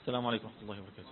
السلام عليكم ورحمة الله وبركاته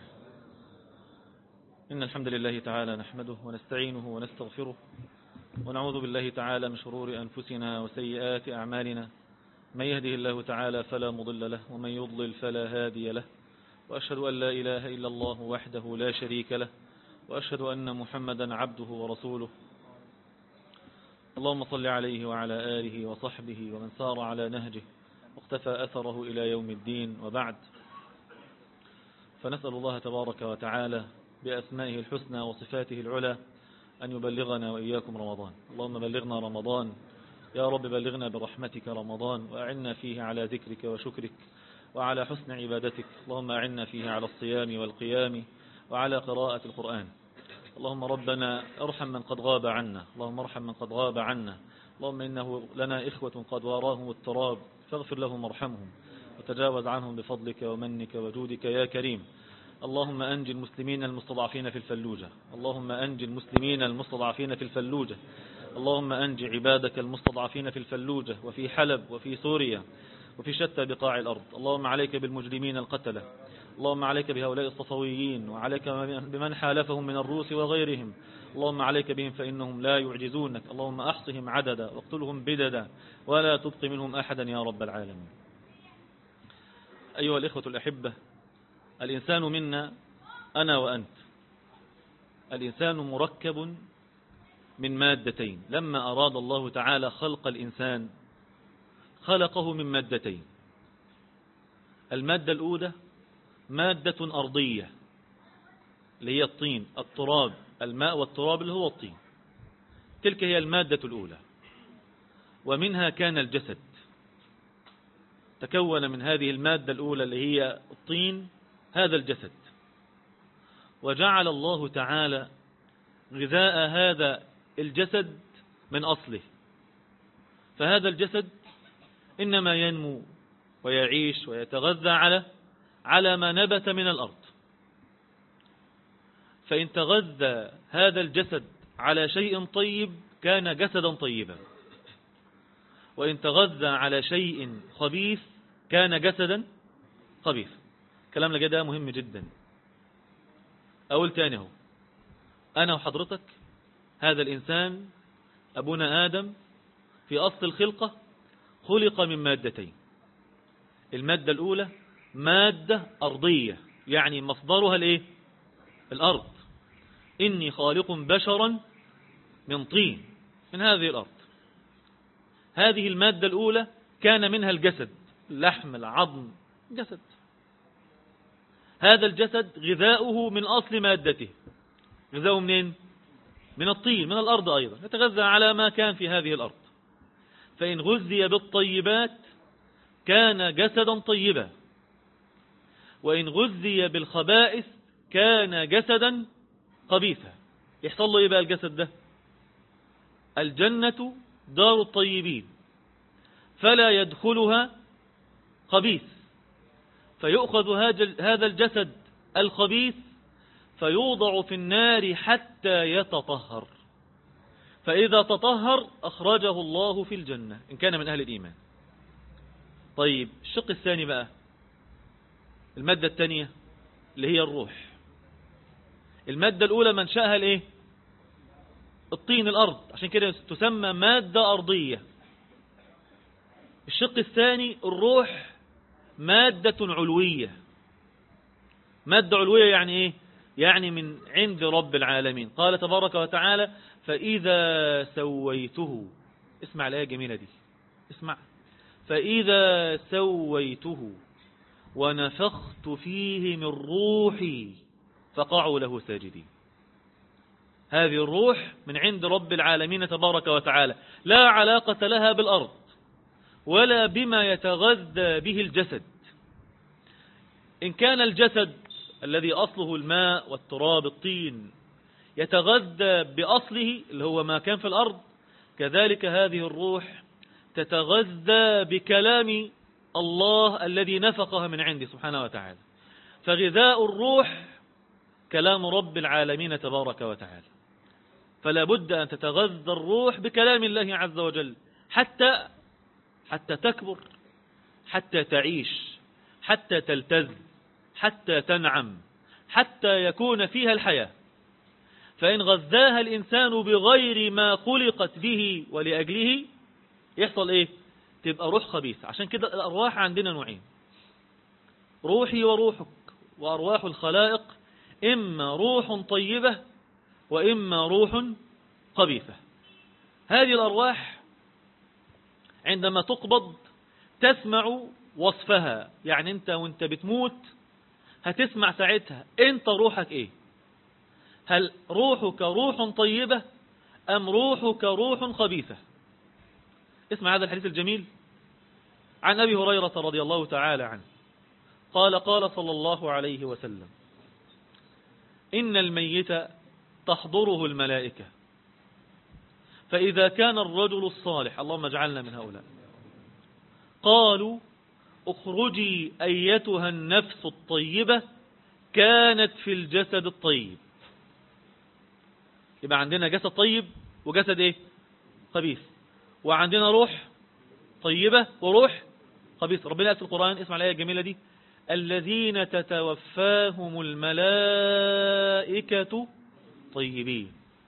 إن الحمد لله تعالى نحمده ونستعينه ونستغفره ونعوذ بالله تعالى من شرور أنفسنا وسيئات أعمالنا من يهده الله تعالى فلا مضل له ومن يضلل فلا هادي له وأشهد أن لا إله إلا الله وحده لا شريك له وأشهد أن محمدا عبده ورسوله اللهم صل عليه وعلى آله وصحبه ومن سار على نهجه واقتفى أثره إلى يوم الدين وبعد فنسأل الله تبارك وتعالى بأسمائه الحسنى وصفاته العلى أن يبلغنا وإياكم رمضان اللهم بلغنا رمضان يا رب بلغنا برحمتك رمضان وأعنا فيه على ذكرك وشكرك وعلى حسن عبادتك اللهم أعنا فيه على الصيام والقيام وعلى قراءة القرآن اللهم ربنا ارحم من قد غاب عنا اللهم ارحم من قد غاب عنا اللهم إنه لنا إخوة قد واراهم التراب فاغفر لهم وارحمهم وتجاوز عنهم بفضلك ومنك وجودك يا كريم اللهم أنج المسلمين المستضعفين في الفلوجة اللهم أنج المسلمين المستضعفين في الفلوجة اللهم أنج عبادك المستضعفين في الفلوجة وفي حلب وفي سوريا وفي شتى بقاع الأرض اللهم عليك بالمجرمين القتلة اللهم عليك بهؤلاء الصفويين وعليك بمن حالفهم من الروس وغيرهم اللهم عليك بهم فإنهم لا يعجزونك اللهم أحصهم عددا واقتلهم بددا ولا تبق منهم أحدا يا رب العالمين أيها الإخوة الأحبة الإنسان منا أنا وأنت الإنسان مركب من مادتين لما أراد الله تعالى خلق الإنسان خلقه من مادتين المادة الأولى مادة أرضية اللي هي الطين التراب الماء والتراب اللي هو الطين تلك هي المادة الأولى ومنها كان الجسد تكون من هذه المادة الأولى اللي هي الطين هذا الجسد وجعل الله تعالى غذاء هذا الجسد من أصله فهذا الجسد إنما ينمو ويعيش ويتغذى على على ما نبت من الأرض فإن تغذى هذا الجسد على شيء طيب كان جسدا طيبا وإن تغذى على شيء خبيث كان جسدا خبيث كلام لك ده مهم جدا أقول تاني هو أنا وحضرتك هذا الإنسان أبونا آدم في أصل الخلقة خلق من مادتين المادة الأولى مادة أرضية يعني مصدرها الإيه؟ الأرض إني خالق بشرا من طين من هذه الأرض هذه المادة الأولى كان منها الجسد اللحم العظم جسد هذا الجسد غذاؤه من أصل مادته غذاؤه منين من الطين من الأرض أيضا يتغذى على ما كان في هذه الأرض فإن غذي بالطيبات كان جسدا طيبا وإن غذي بالخبائث كان جسدا خبيثا يحصل له إيه بقى الجسد ده الجنة دار الطيبين فلا يدخلها خبيث فيؤخذ هذا الجسد الخبيث فيوضع في النار حتى يتطهر فإذا تطهر أخرجه الله في الجنة إن كان من أهل الإيمان طيب الشق الثاني بقى المادة الثانية اللي هي الروح المادة الأولى منشأها الإيه الطين الأرض عشان كده تسمى مادة أرضية الشق الثاني الروح مادة علوية مادة علوية يعني إيه يعني من عند رب العالمين قال تبارك وتعالى فإذا سويته اسمع الآية الجميلة دي اسمع فإذا سويته ونفخت فيه من روحي فقعوا له ساجدين هذه الروح من عند رب العالمين تبارك وتعالى لا علاقة لها بالأرض ولا بما يتغذى به الجسد إن كان الجسد الذي أصله الماء والتراب الطين يتغذى بأصله اللي هو ما كان في الأرض كذلك هذه الروح تتغذى بكلام الله الذي نفقها من عنده سبحانه وتعالى فغذاء الروح كلام رب العالمين تبارك وتعالى فلا بد أن تتغذى الروح بكلام الله عز وجل حتى حتى تكبر حتى تعيش حتى تلتز حتى تنعم حتى يكون فيها الحياة فإن غذاها الإنسان بغير ما خلقت به ولأجله يحصل إيه تبقى روح خبيث عشان كده الأرواح عندنا نوعين روحي وروحك وأرواح الخلائق إما روح طيبة وإما روح خبيثة هذه الأرواح عندما تقبض تسمع وصفها يعني أنت وانت بتموت هتسمع ساعتها أنت روحك إيه هل روحك روح طيبة أم روحك روح خبيثة اسمع هذا الحديث الجميل عن أبي هريرة رضي الله تعالى عنه قال قال صلى الله عليه وسلم إن الميت تحضره الملائكة فإذا كان الرجل الصالح اللهم اجعلنا من هؤلاء قالوا اخرجي أيتها النفس الطيبة كانت في الجسد الطيب يبقى عندنا جسد طيب وجسد ايه خبيث وعندنا روح طيبة وروح خبيث ربنا قال في القرآن اسمع الآية الجميلة دي الذين تتوفاهم الملائكة طيبين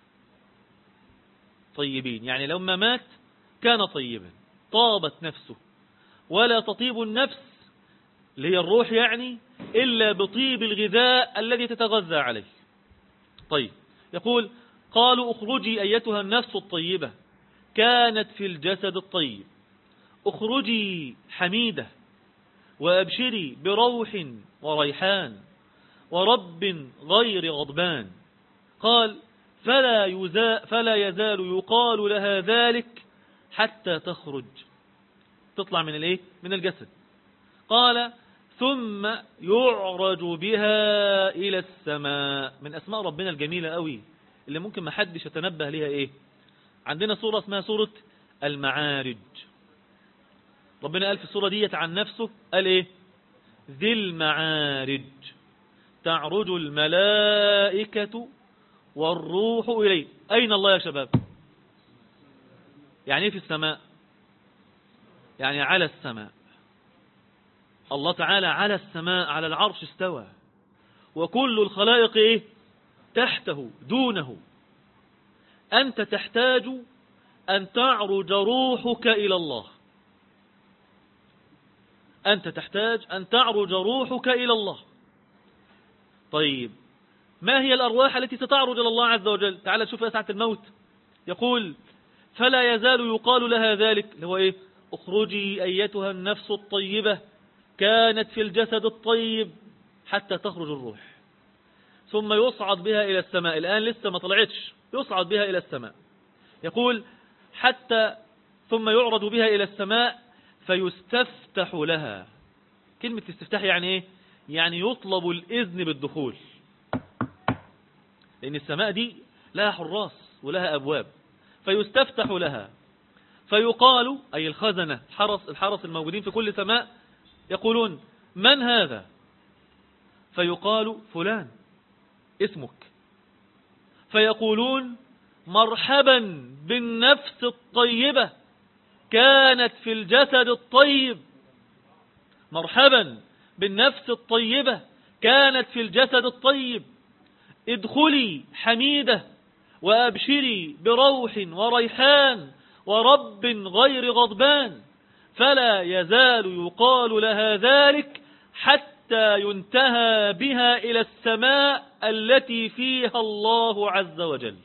طيبين يعني لما مات كان طيبا طابت نفسه ولا تطيب النفس اللي هي الروح يعني إلا بطيب الغذاء الذي تتغذى عليه طيب يقول قالوا اخرجي أيتها النفس الطيبة كانت في الجسد الطيب اخرجي حميدة وأبشري بروح وريحان ورب غير غضبان قال فلا, يزا فلا يزال يقال لها ذلك حتى تخرج تطلع من الايه من الجسد قال ثم يعرج بها إلى السماء من أسماء ربنا الجميلة قوي اللي ممكن ما حدش يتنبه ليها إيه عندنا سورة اسمها سورة المعارج ربنا قال في السورة ديت عن نفسه قال إيه ذي المعارج تعرج الملائكة والروح إليه أين الله يا شباب يعني إيه في السماء يعني على السماء الله تعالى على السماء على العرش استوى وكل الخلائق إيه تحته دونه أنت تحتاج أن تعرج روحك إلى الله أنت تحتاج أن تعرج روحك إلى الله طيب ما هي الأرواح التي ستعرج إلى الله عز وجل تعال شوف ساعة الموت يقول فلا يزال يقال لها ذلك اللي هو إيه اخرجي أيتها النفس الطيبة كانت في الجسد الطيب حتى تخرج الروح ثم يصعد بها إلى السماء الآن لسه ما طلعتش يصعد بها إلى السماء يقول حتى ثم يعرض بها إلى السماء فيستفتح لها كلمة استفتاح يعني إيه يعني يطلب الإذن بالدخول لأن السماء دي لها حراس ولها أبواب فيستفتح لها فيقال أي الخزنة حرس الحرس الموجودين في كل سماء يقولون من هذا فيقال فلان اسمك فيقولون مرحبا بالنفس الطيبة كانت في الجسد الطيب مرحبا بالنفس الطيبة كانت في الجسد الطيب ادخلي حميدة وأبشري بروح وريحان ورب غير غضبان فلا يزال يقال لها ذلك حتى ينتهى بها إلى السماء التي فيها الله عز وجل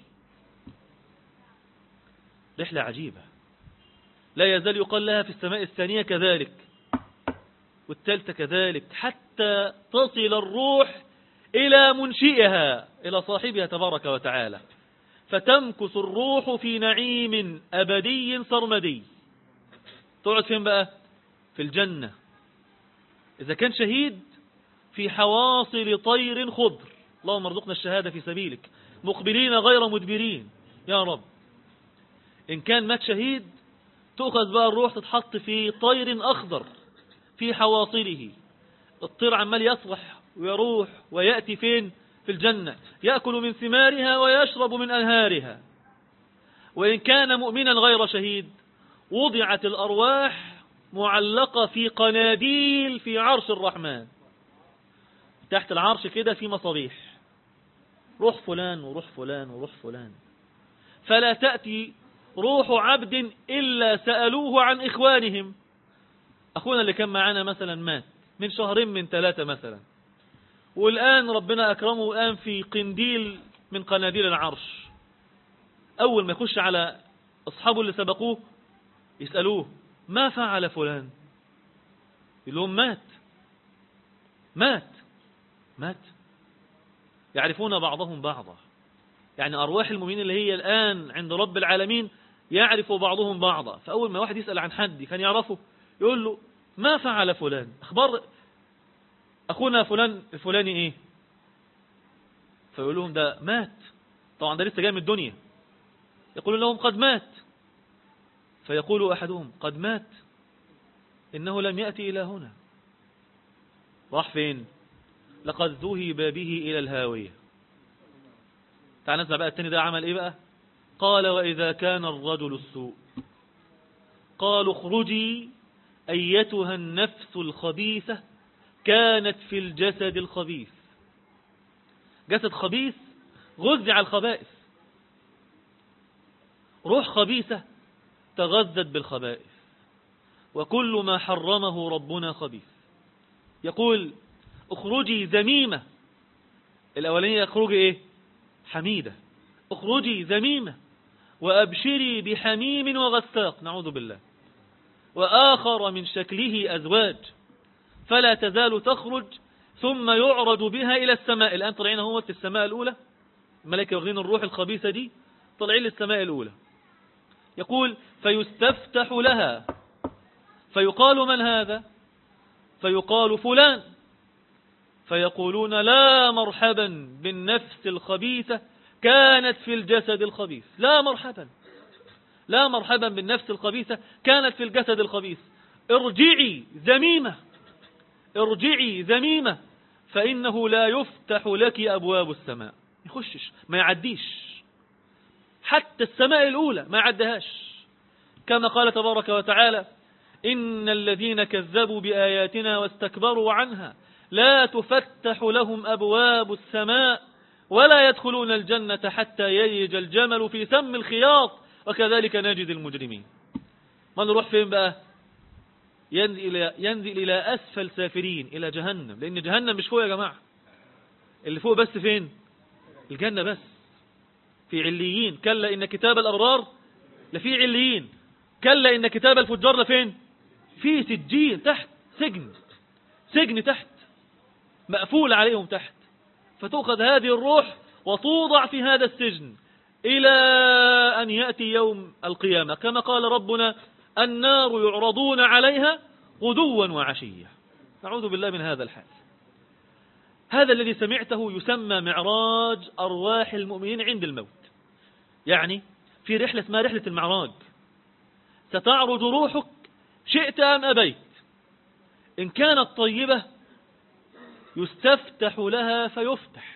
رحلة عجيبة لا يزال يقال لها في السماء الثانية كذلك والثالثة كذلك حتى تصل الروح إلى منشئها إلى صاحبها تبارك وتعالى فتمكث الروح في نعيم أبدي سرمدي تقعد فين بقى في الجنة إذا كان شهيد في حواصل طير خضر اللهم ارزقنا الشهادة في سبيلك مقبلين غير مدبرين يا رب إن كان مات شهيد تؤخذ بقى الروح تتحط في طير أخضر في حواصله الطير عمال يصلح ويروح ويأتي فين في الجنة يأكل من ثمارها ويشرب من أنهارها وإن كان مؤمنا غير شهيد وضعت الأرواح معلقة في قناديل في عرش الرحمن تحت العرش كده في مصابيح روح فلان وروح فلان وروح فلان فلا تأتي روح عبد إلا سألوه عن إخوانهم أخونا اللي كان معانا مثلا مات من شهرين من ثلاثة مثلا والآن ربنا أكرمه الآن في قنديل من قناديل العرش أول ما يخش على أصحابه اللي سبقوه يسألوه ما فعل فلان يقول لهم مات مات مات يعرفون بعضهم بعضا يعني أرواح المؤمنين اللي هي الآن عند رب العالمين يعرف بعضهم بعضا فأول ما واحد يسأل عن حد كان يعرفه يقول له ما فعل فلان أخبار أخونا فلان الفلاني إيه فيقول لهم ده مات طبعا ده لسه جاي من الدنيا يقول لهم قد مات فيقول أحدهم قد مات إنه لم يأتي إلى هنا راح فين لقد ذهب به إلى الهاوية تعال نسمع بقى التاني ده عمل إيه بقى قال وإذا كان الرجل السوء قالوا اخرجي أيتها النفس الخبيثة كانت في الجسد الخبيث جسد خبيث غذي على الخبائث روح خبيثة تغذت بالخبائث وكل ما حرمه ربنا خبيث يقول اخرجي ذميمة الأولانية اخرجي ايه حميدة اخرجي ذميمة وأبشري بحميم وغساق نعوذ بالله وآخر من شكله أزواج فلا تزال تخرج ثم يعرض بها إلى السماء الآن طلعين هو في السماء الأولى الملائكة واخدين الروح الخبيثة دي طلعين للسماء الأولى يقول فيستفتح لها فيقال من هذا فيقال فلان فيقولون لا مرحبا بالنفس الخبيثة كانت في الجسد الخبيث لا مرحبا لا مرحبا بالنفس الخبيثة كانت في الجسد الخبيث ارجعي ذميمة ارجعي ذميمة فإنه لا يفتح لك أبواب السماء يخشش ما يعديش حتى السماء الأولى ما يعدهاش كما قال تبارك وتعالى إن الذين كذبوا بآياتنا واستكبروا عنها لا تفتح لهم أبواب السماء ولا يدخلون الجنة حتى يلج الجمل في سم الخياط وكذلك نجد المجرمين ما نروح فين بقى ينزل إلى, ينزل إلى أسفل سافرين إلى جهنم لأن جهنم مش فوق يا جماعة اللي فوق بس فين الجنة بس في عليين كلا إن كتاب الأبرار لفي عليين كلا إن كتاب الفجار لفين في سجين تحت سجن سجن تحت مقفول عليهم تحت فتؤخذ هذه الروح وتوضع في هذا السجن إلى أن يأتي يوم القيامة كما قال ربنا النار يعرضون عليها غدوا وعشيا نعوذ بالله من هذا الحال هذا الذي سمعته يسمى معراج أرواح المؤمنين عند الموت يعني في رحلة اسمها رحلة المعراج ستعرج روحك شئت أم أبيت إن كانت طيبة يستفتح لها فيفتح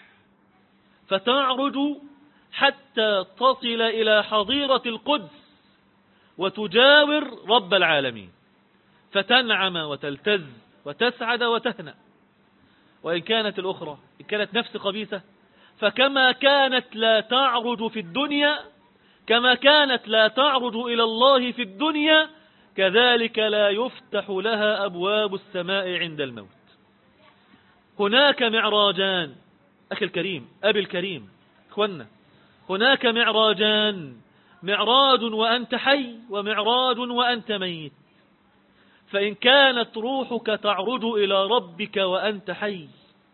فتعرج حتى تصل إلى حظيرة القدس وتجاور رب العالمين فتنعم وتلتز وتسعد وتهنأ وإن كانت الأخرى إن كانت نفس خبيثة فكما كانت لا تعرج في الدنيا كما كانت لا تعرج إلى الله في الدنيا كذلك لا يفتح لها أبواب السماء عند الموت هناك معراجان أخي الكريم أبي الكريم أخوانا هناك معراجان معراج وأنت حي ومعراج وأنت ميت فإن كانت روحك تعرج إلى ربك وأنت حي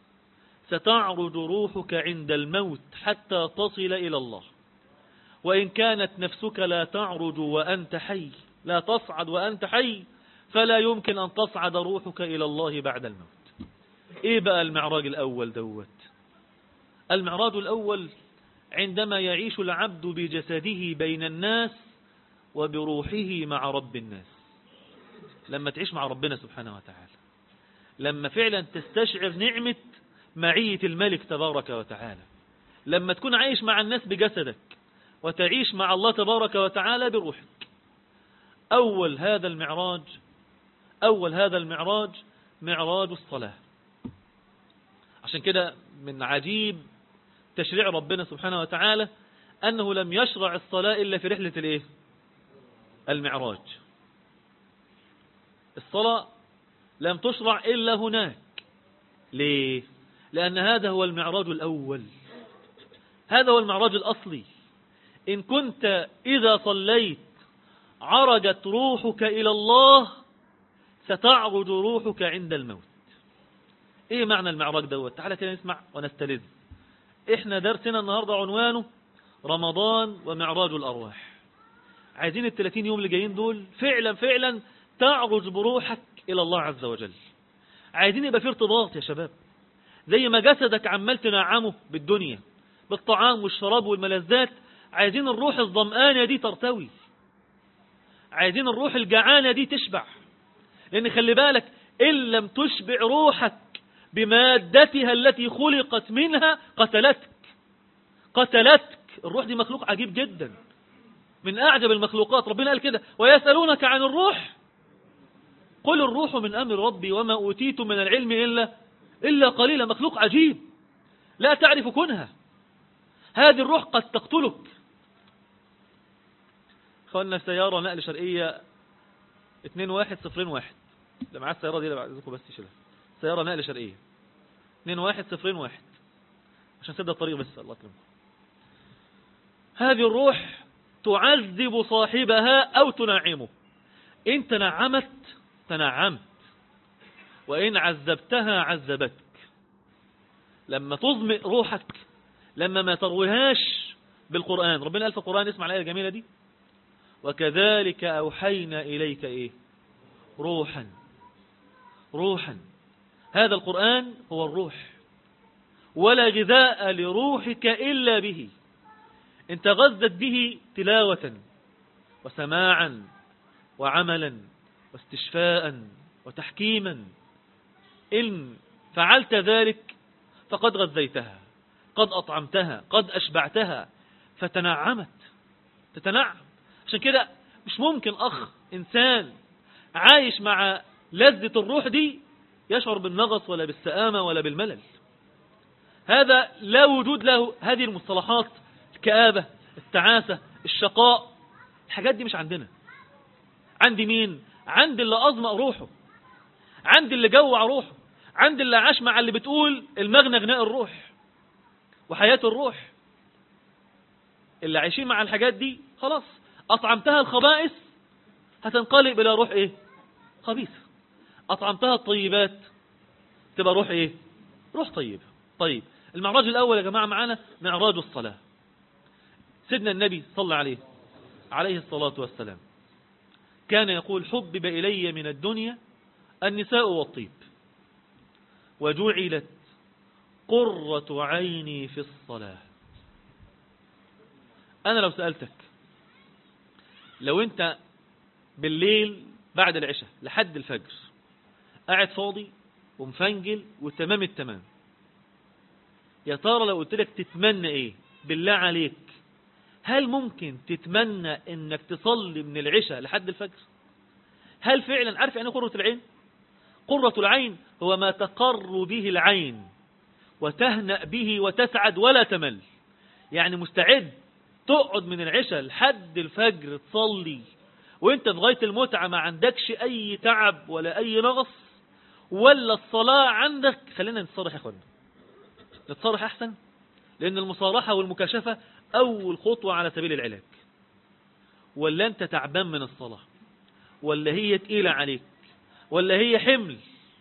ستعرج روحك عند الموت حتى تصل إلى الله وإن كانت نفسك لا تعرج وأنت حي لا تصعد وأنت حي فلا يمكن أن تصعد روحك إلى الله بعد الموت إيه بقى المعراج الأول دوت المعراج الأول عندما يعيش العبد بجسده بين الناس وبروحه مع رب الناس لما تعيش مع ربنا سبحانه وتعالى لما فعلا تستشعر نعمة معية الملك تبارك وتعالى لما تكون عايش مع الناس بجسدك وتعيش مع الله تبارك وتعالى بروحك أول هذا المعراج أول هذا المعراج معراج الصلاة عشان كده من عجيب تشريع ربنا سبحانه وتعالى أنه لم يشرع الصلاة إلا في رحلة الإيه؟ المعراج الصلاة لم تشرع إلا هناك ليه؟ لأن هذا هو المعراج الأول هذا هو المعراج الأصلي إن كنت إذا صليت عرجت روحك إلى الله ستعرج روحك عند الموت إيه معنى المعراج دوت تعالى كده نسمع ونستلذ إحنا درسنا النهاردة عنوانه رمضان ومعراج الأرواح عايزين الثلاثين يوم اللي جايين دول فعلا فعلا تعرج بروحك إلى الله عز وجل عايزين يبقى في ارتباط يا شباب زي ما جسدك عمال تنعمه بالدنيا بالطعام والشراب والملذات عايزين الروح الظمآنة دي ترتوي عايزين الروح الجعانة دي تشبع لأن خلي بالك إن لم تشبع روحك بمادتها التي خلقت منها قتلتك قتلتك الروح دي مخلوق عجيب جدا من أعجب المخلوقات ربنا قال كده ويسألونك عن الروح قل الروح من أمر ربي وما أوتيت من العلم إلا إلا قليلا مخلوق عجيب لا تعرف كنها هذه الروح قد تقتلك خلنا سيارة نقل شرقية 2101 ده معاه السيارة دي بعزكم بس يشيلها سيارة نقل شرقية 2101 عشان سد الطريق بس الله يكرمكم هذه الروح تعذب صاحبها أو تنعمه إن تنعمت تنعمت وإن عذبتها عذبتك لما تظمئ روحك لما ما ترويهاش بالقرآن ربنا قال في القرآن اسمع الآية الجميلة دي وكذلك أوحينا إليك إيه روحا روحا هذا القرآن هو الروح ولا غذاء لروحك إلا به إن تغذت به تلاوة وسماعا وعملا واستشفاء وتحكيما إن فعلت ذلك فقد غذيتها قد أطعمتها قد أشبعتها فتنعمت تتنعم عشان كده مش ممكن أخ إنسان عايش مع لذة الروح دي يشعر بالنغص ولا بالسآمة ولا بالملل هذا لا وجود له هذه المصطلحات الكآبة التعاسة الشقاء الحاجات دي مش عندنا عندي مين عند اللي أظمأ روحه عند اللي جوع روحه عند اللي عاش مع اللي بتقول المغنى غناء الروح وحياة الروح اللي عايشين مع الحاجات دي خلاص أطعمتها الخبائث هتنقلب إلى روح إيه خبيثة أطعمتها الطيبات تبقى روح إيه روح طيبة طيب المعراج الأول يا جماعة معانا معراج الصلاة سيدنا النبي صلى عليه عليه الصلاة والسلام كان يقول حبب إلي من الدنيا النساء والطيب وجعلت قرة عيني في الصلاة أنا لو سألتك لو أنت بالليل بعد العشاء لحد الفجر قاعد فاضي ومفنجل وتمام التمام يا ترى لو قلت لك تتمنى ايه بالله عليك هل ممكن تتمنى انك تصلي من العشاء لحد الفجر هل فعلا عارف يعني قرة العين قرة العين هو ما تقر به العين وتهنأ به وتسعد ولا تمل يعني مستعد تقعد من العشاء لحد الفجر تصلي وانت في غاية المتعة ما عندكش اي تعب ولا اي نغص ولا الصلاة عندك خلينا نتصرح يا اخوانا نتصرح احسن لان المصارحة والمكاشفة اول خطوة على سبيل العلاج ولا انت تعبان من الصلاة ولا هي تقيلة عليك ولا هي حمل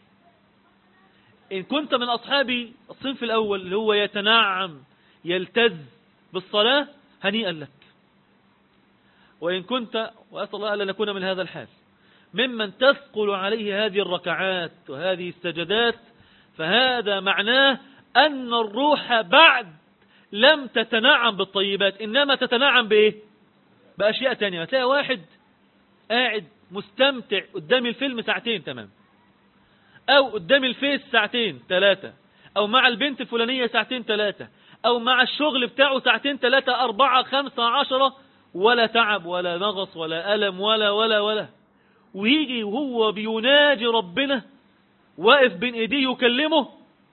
إن كنت من أصحاب الصنف الأول اللي هو يتنعم يلتز بالصلاة هنيئا لك وإن كنت وأسأل الله ألا نكون من هذا الحال ممن تثقل عليه هذه الركعات وهذه السجدات فهذا معناه أن الروح بعد لم تتنعم بالطيبات إنما تتنعم بإيه بأشياء تانية تلاقي واحد قاعد مستمتع قدام الفيلم ساعتين تمام أو قدام الفيس ساعتين ثلاثة أو مع البنت الفلانية ساعتين ثلاثة أو مع الشغل بتاعه ساعتين ثلاثة أربعة خمسة عشرة ولا تعب ولا نغص ولا ألم ولا ولا ولا ويجي وهو بيناجي ربنا واقف بين ايديه يكلمه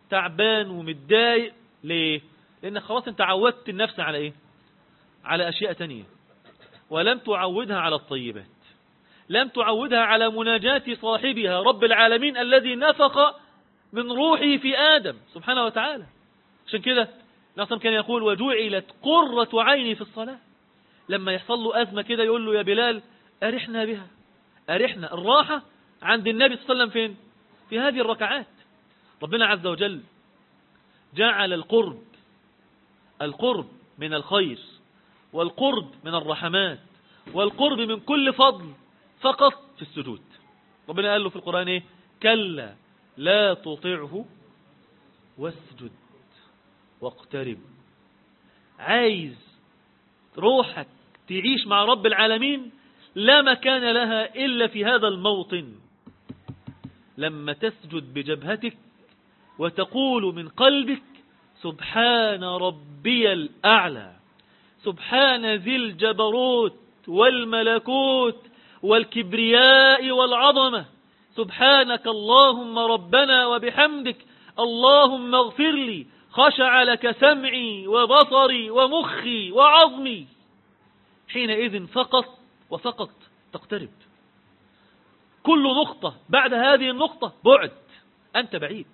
تعبان ومتضايق ليه لأن خلاص انت عودت النفس على ايه على أشياء تانية ولم تعودها على الطيبات لم تعودها على مناجاة صاحبها رب العالمين الذي نفخ من روحه في آدم سبحانه وتعالى عشان كده نعصم كان يقول وجعلت قرة عيني في الصلاة لما يحصل له أزمة كده يقول له يا بلال أرحنا بها أرحنا الراحة عند النبي صلى الله عليه وسلم فين في هذه الركعات ربنا عز وجل جعل القرب القرب من الخير والقرب من الرحمات والقرب من كل فضل فقط في السجود ربنا قال له في القرآن ايه كلا لا تطعه واسجد واقترب عايز روحك تعيش مع رب العالمين لا مكان لها إلا في هذا الموطن لما تسجد بجبهتك وتقول من قلبك سبحان ربي الأعلى سبحان ذي الجبروت والملكوت والكبرياء والعظمة سبحانك اللهم ربنا وبحمدك اللهم اغفر لي خشع لك سمعي وبصري ومخي وعظمي حينئذ فقط وفقط تقترب كل نقطة بعد هذه النقطة بعد أنت بعيد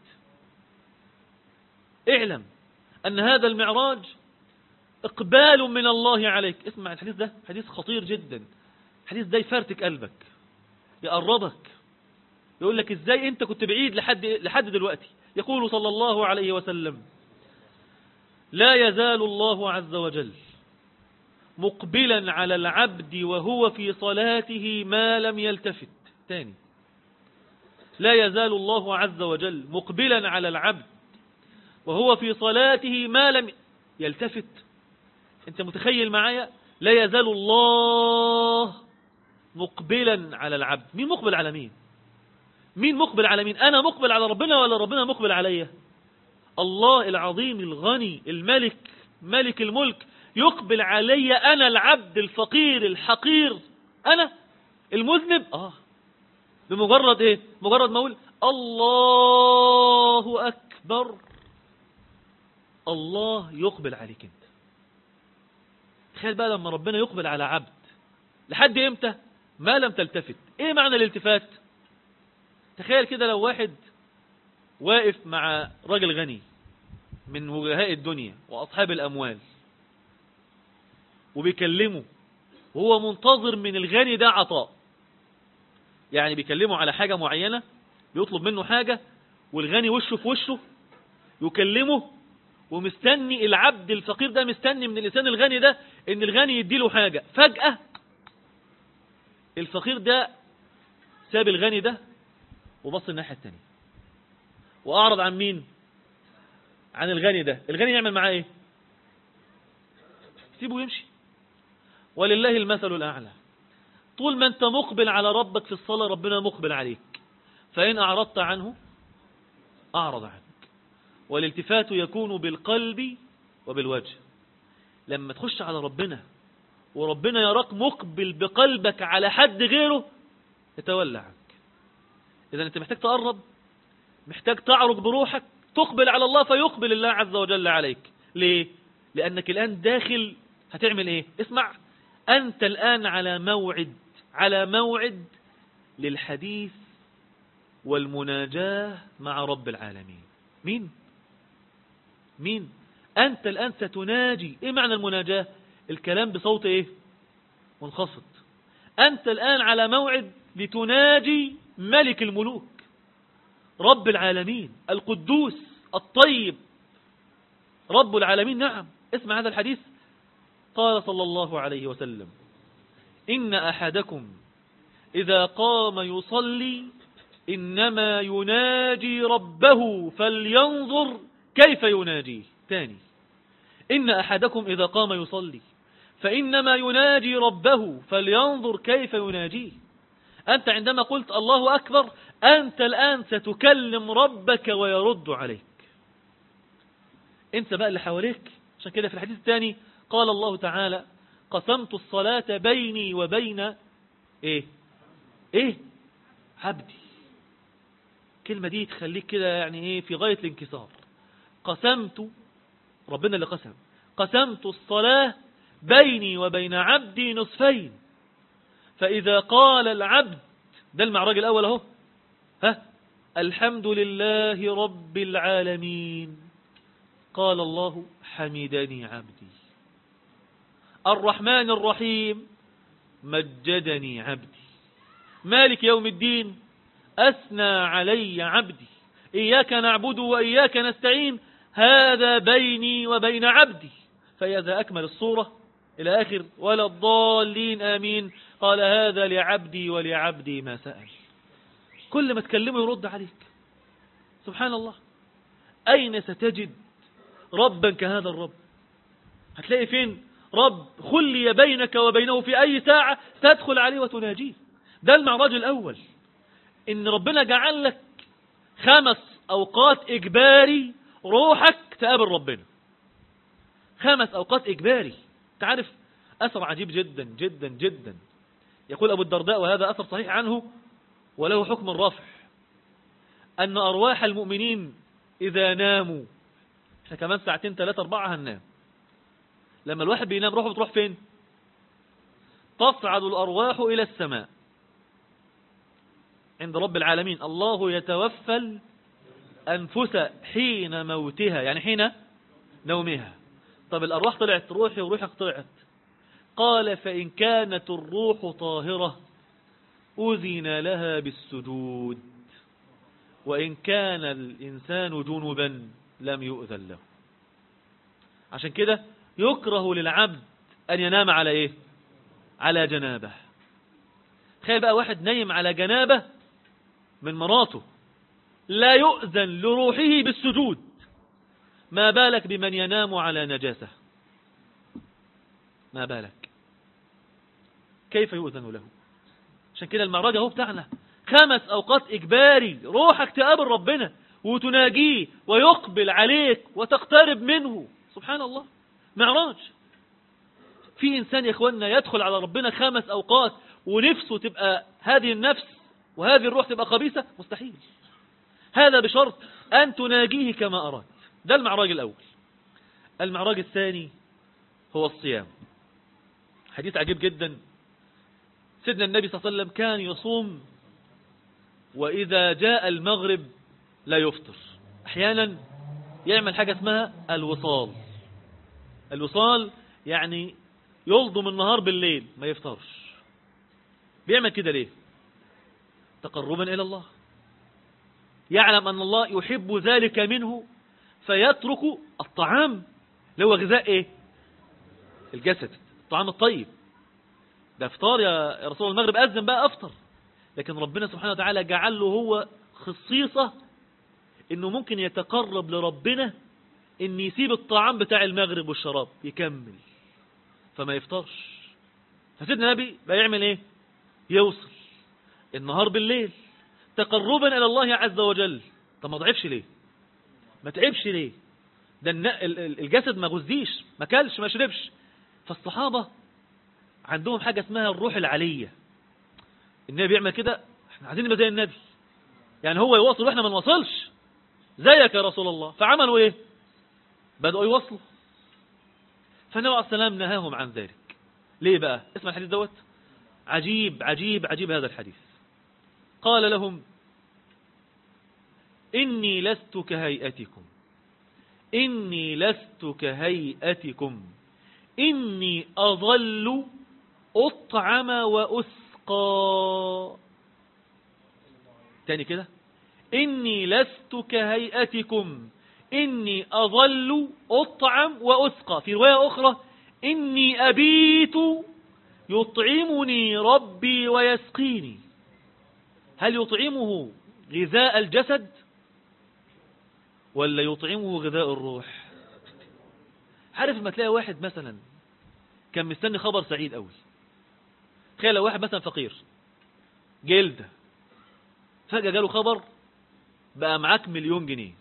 اعلم أن هذا المعراج إقبال من الله عليك اسمع الحديث ده حديث خطير جدا الحديث ده يفرتك قلبك يقربك يقول لك ازاي انت كنت بعيد لحد لحد دلوقتي يقول صلى الله عليه وسلم لا يزال الله عز وجل مقبلا على العبد وهو في صلاته ما لم يلتفت تاني لا يزال الله عز وجل مقبلا على العبد وهو في صلاته ما لم يلتفت انت متخيل معايا لا يزال الله مقبلا على العبد مين مقبل على مين مين مقبل على مين انا مقبل على ربنا ولا ربنا مقبل عليا الله العظيم الغني الملك ملك الملك يقبل علي انا العبد الفقير الحقير انا المذنب اه بمجرد ايه مجرد ما اقول الله اكبر الله يقبل عليك انت تخيل بقى لما ربنا يقبل على عبد لحد امتى ما لم تلتفت ايه معنى الالتفات تخيل كده لو واحد واقف مع راجل غني من وجهاء الدنيا واصحاب الاموال وبيكلمه وهو منتظر من الغني ده عطاء يعني بيكلمه على حاجة معينة بيطلب منه حاجة والغني وشه في وشه يكلمه ومستني العبد الفقير ده مستني من الإنسان الغني ده ان الغني يديله حاجة فجأة الفقير ده ساب الغني ده وبص الناحية التانية وأعرض عن مين عن الغني ده الغني يعمل معاه ايه سيبه يمشي ولله المثل الأعلى طول ما انت مقبل على ربك في الصلاة ربنا مقبل عليك فإن أعرضت عنه أعرض عنك والالتفات يكون بالقلب وبالوجه لما تخش على ربنا وربنا يراك مقبل بقلبك على حد غيره يتولى عنك إذا أنت محتاج تقرب محتاج تعرض بروحك تقبل على الله فيقبل الله عز وجل عليك ليه؟ لأنك الآن داخل هتعمل إيه؟ اسمع أنت الآن على موعد على موعد للحديث والمناجاة مع رب العالمين مين؟ مين؟ أنت الآن ستناجي إيه معنى المناجاة؟ الكلام بصوت إيه؟ منخفض أنت الآن على موعد لتناجي ملك الملوك رب العالمين القدوس الطيب رب العالمين نعم اسمع هذا الحديث قال صلى الله عليه وسلم إن أحدكم إذا قام يصلي إنما يناجي ربه فلينظر كيف يناجيه تاني إن أحدكم إذا قام يصلي فإنما يناجي ربه فلينظر كيف يناجيه أنت عندما قلت الله أكبر أنت الآن ستكلم ربك ويرد عليك انت بقى اللي حواليك عشان كده في الحديث الثاني قال الله تعالى قسمت الصلاة بيني وبين ايه ايه عبدي الكلمة دي تخليك كده يعني ايه في غاية الانكسار قسمت ربنا اللي قسم قسمت الصلاة بيني وبين عبدي نصفين فإذا قال العبد ده المعراج الأول اهو ها الحمد لله رب العالمين قال الله حمدني عبدي الرحمن الرحيم مجدني عبدي مالك يوم الدين أثنى علي عبدي إياك نعبد وإياك نستعين هذا بيني وبين عبدي فإذا أكمل الصورة إلى آخر ولا الضالين آمين قال هذا لعبدي ولعبدي ما سأل كل ما تكلمه يرد عليك سبحان الله أين ستجد ربا كهذا الرب هتلاقي فين رب خلي بينك وبينه في أي ساعة تدخل عليه وتناجيه ده المعراج الأول إن ربنا جعل لك خمس أوقات إجباري روحك تقابل ربنا خمس أوقات إجباري تعرف أثر عجيب جدا جدا جدا يقول أبو الدرداء وهذا أثر صحيح عنه وله حكم الرفع أن أرواح المؤمنين إذا ناموا احنا كمان ساعتين ثلاثة أربعة هننام لما الواحد بينام روحه بتروح فين تصعد الأرواح إلى السماء عند رب العالمين الله يتوفى الأنفس حين موتها يعني حين نومها طب الأرواح طلعت روحي وروحك طلعت قال فإن كانت الروح طاهرة أذن لها بالسجود وإن كان الإنسان جنبا لم يؤذن له عشان كده يكره للعبد أن ينام على إيه على جنابه تخيل بقى واحد نايم على جنابه من مراته لا يؤذن لروحه بالسجود ما بالك بمن ينام على نجاسة ما بالك كيف يؤذن له عشان كده المعراج اهو بتاعنا خمس أوقات إجباري روحك تقابل ربنا وتناجيه ويقبل عليك وتقترب منه سبحان الله معراج في إنسان يا إخواننا يدخل على ربنا خمس أوقات ونفسه تبقى هذه النفس وهذه الروح تبقى خبيثة مستحيل هذا بشرط أن تناجيه كما أراد ده المعراج الأول المعراج الثاني هو الصيام حديث عجيب جدا سيدنا النبي صلى الله عليه وسلم كان يصوم وإذا جاء المغرب لا يفطر أحيانا يعمل حاجة اسمها الوصال الوصال يعني يلضم النهار بالليل ما يفطرش بيعمل كده ليه تقربا إلى الله يعلم أن الله يحب ذلك منه فيترك الطعام اللي هو غذاء ايه الجسد الطعام الطيب ده افطار يا رسول المغرب أذن بقى أفطر لكن ربنا سبحانه وتعالى جعل له هو خصيصة انه ممكن يتقرب لربنا ان يسيب الطعام بتاع المغرب والشراب يكمل فما يفطرش فسيدنا النبي بقى يعمل ايه يوصل النهار بالليل تقربا الى الله عز وجل طب ما ضعفش ليه ما تعبش ليه ده الجسد ما غذيش ما كلش ما شربش فالصحابة عندهم حاجة اسمها الروح العلية النبي بيعمل كده احنا عايزين نبقى زي النبي يعني هو يواصل واحنا ما نواصلش زيك يا رسول الله فعملوا ايه بدأوا يواصلوا فالنبي عليه السلام نهاهم عن ذلك ليه بقى اسمع الحديث دوت عجيب عجيب عجيب هذا الحديث قال لهم إني لست كهيئتكم إني لست كهيئتكم إني أظل أطعم وأسقى تاني كده إني لست كهيئتكم إني أظل أطعم وأسقى في رواية أخرى إني أبيت يطعمني ربي ويسقيني هل يطعمه غذاء الجسد ولا يطعمه غذاء الروح عارف لما تلاقي واحد مثلا كان مستني خبر سعيد قوي تخيل لو واحد مثلا فقير جلده فجأة جاله خبر بقى معاك مليون جنيه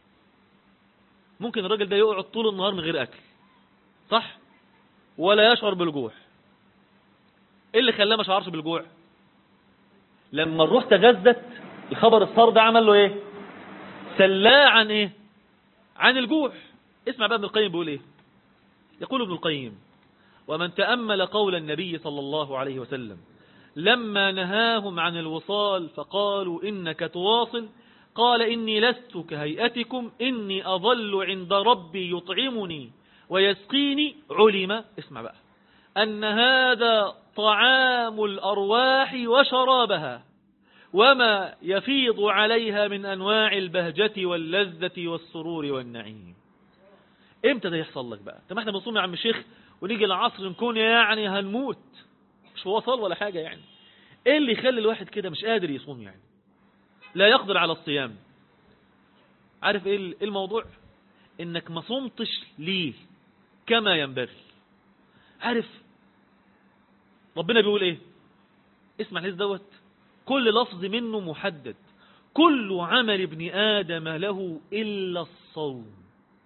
ممكن الراجل ده يقعد طول النهار من غير أكل صح ولا يشعر بالجوع ايه اللي خلاه ما شعرش بالجوع لما الروح تغذت الخبر الصار ده عمل له ايه سلاه عن ايه عن الجوع اسمع بقى ابن القيم بيقول ايه يقول ابن القيم ومن تأمل قول النبي صلى الله عليه وسلم لما نهاهم عن الوصال فقالوا إنك تواصل قال إني لست كهيئتكم إني أظل عند ربي يطعمني ويسقيني علم اسمع بقى أن هذا طعام الأرواح وشرابها وما يفيض عليها من أنواع البهجة واللذة والسرور والنعيم امتى ده يحصل لك بقى طب احنا بنصوم يا عم الشيخ ونيجي العصر نكون يعني هنموت مش وصل ولا حاجة يعني ايه اللي يخلي الواحد كده مش قادر يصوم يعني لا يقدر على الصيام عارف ايه الموضوع انك ما صمتش ليه كما ينبغي عارف ربنا بيقول ايه اسمع الحديث دوت كل لفظ منه محدد كل عمل ابن آدم له إلا الصوم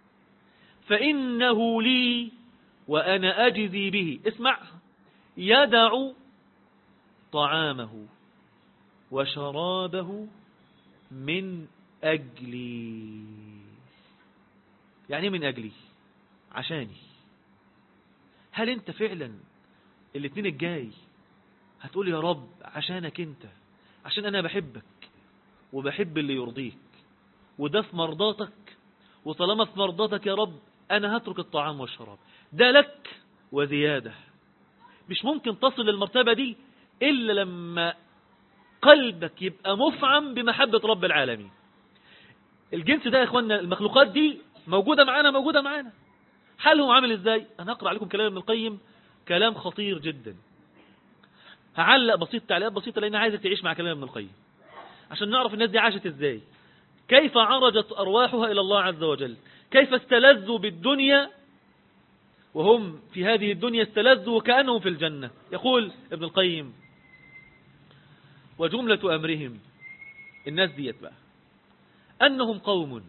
فإنه لي وأنا أجزي به اسمع يدع طعامه وشرابه من أجلي يعني من أجلي عشاني هل انت فعلا الاثنين الجاي هتقول يا رب عشانك انت عشان انا بحبك وبحب اللي يرضيك وده في مرضاتك وطالما في مرضاتك يا رب انا هترك الطعام والشراب ده لك وزيادة مش ممكن تصل للمرتبة دي إلا لما قلبك يبقى مفعم بمحبة رب العالمين الجنس ده يا اخوانا المخلوقات دي موجودة معانا موجودة معانا حالهم عامل ازاي انا هقرأ عليكم كلام ابن القيم كلام خطير جدا هعلق بسيط تعليقات بسيطة لان عايزك تعيش مع كلام ابن القيم عشان نعرف الناس دي عاشت ازاي كيف عرجت ارواحها الى الله عز وجل كيف استلذوا بالدنيا وهم في هذه الدنيا استلذوا وكأنهم في الجنة يقول ابن القيم وجملة أمرهم الناس ديت بقى أنهم قوم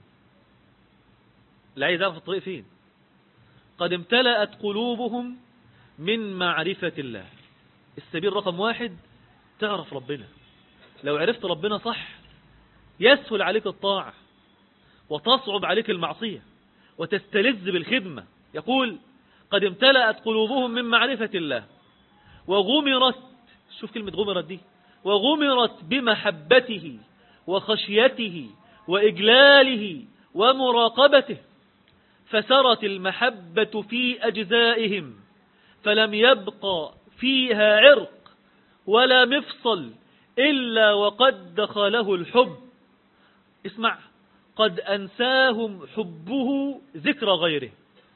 لا عايز أعرف الطريق فين قد امتلأت قلوبهم من معرفة الله السبيل رقم واحد تعرف ربنا لو عرفت ربنا صح يسهل عليك الطاعة وتصعب عليك المعصية وتستلذ بالخدمة يقول قد امتلأت قلوبهم من معرفة الله وغمرت شوف كلمة غمرت دي وغمرت بمحبته وخشيته وإجلاله ومراقبته فسرت المحبة في أجزائهم فلم يبقى فيها عرق ولا مفصل إلا وقد دخله الحب اسمع قد أنساهم حبه ذكر غيره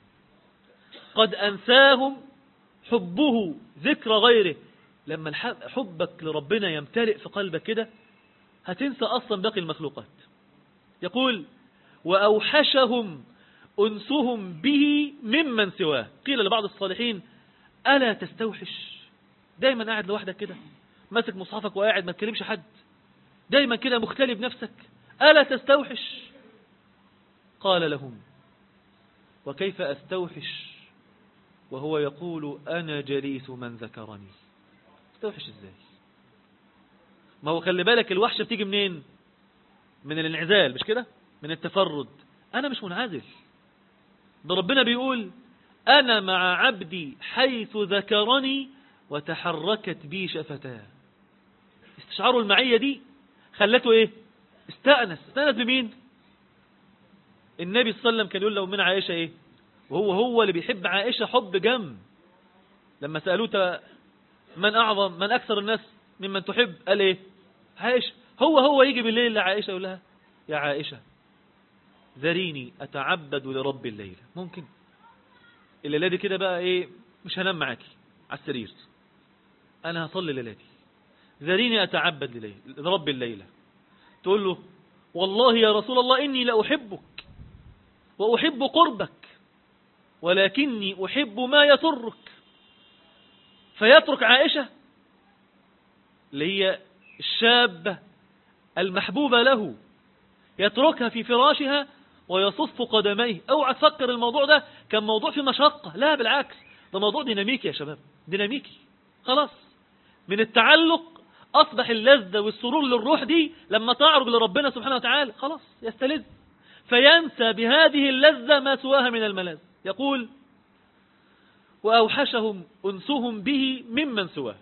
قد أنساهم حبه ذكر غيره لما حبك لربنا يمتلئ في قلبك كده هتنسى أصلا باقي المخلوقات يقول وأوحشهم أنسهم به ممن سواه قيل لبعض الصالحين ألا تستوحش دايما قاعد لوحدك كده ماسك مصحفك وقاعد ما تكلمش حد دايما كده مختلي بنفسك ألا تستوحش قال لهم وكيف أستوحش وهو يقول أنا جليس من ذكرني استوحش ازاي ما هو خلي بالك الوحشة بتيجي منين من الانعزال مش كده من التفرد أنا مش منعزل ده ربنا بيقول أنا مع عبدي حيث ذكرني وتحركت بي شفتاه استشعاروا المعية دي خلته ايه استأنس استأنس بمين النبي صلى الله عليه وسلم كان يقول له من عائشة ايه وهو هو اللي بيحب عائشة حب جم لما سألوه من أعظم من أكثر الناس ممن تحب قال ايه عائشة هو هو يجي بالليل لعائشة يقول لها يا عائشة ذريني أتعبد لرب الليلة ممكن الليلة دي كده بقى ايه مش هنام معاكي على السرير أنا هصلي ليلتي ذريني أتعبد لرب الليلة تقول له والله يا رسول الله إني لأحبك وأحب قربك ولكني أحب ما يسرك فيترك عائشة اللي هي الشابة المحبوبة له يتركها في فراشها ويصف قدميه اوعى تفكر الموضوع ده كان موضوع في مشقة لا بالعكس ده موضوع ديناميكي يا شباب ديناميكي خلاص من التعلق أصبح اللذة والسرور للروح دي لما تعرج لربنا سبحانه وتعالى خلاص يستلذ فينسى بهذه اللذة ما سواها من الملاذ يقول وأوحشهم أنسهم به ممن سواه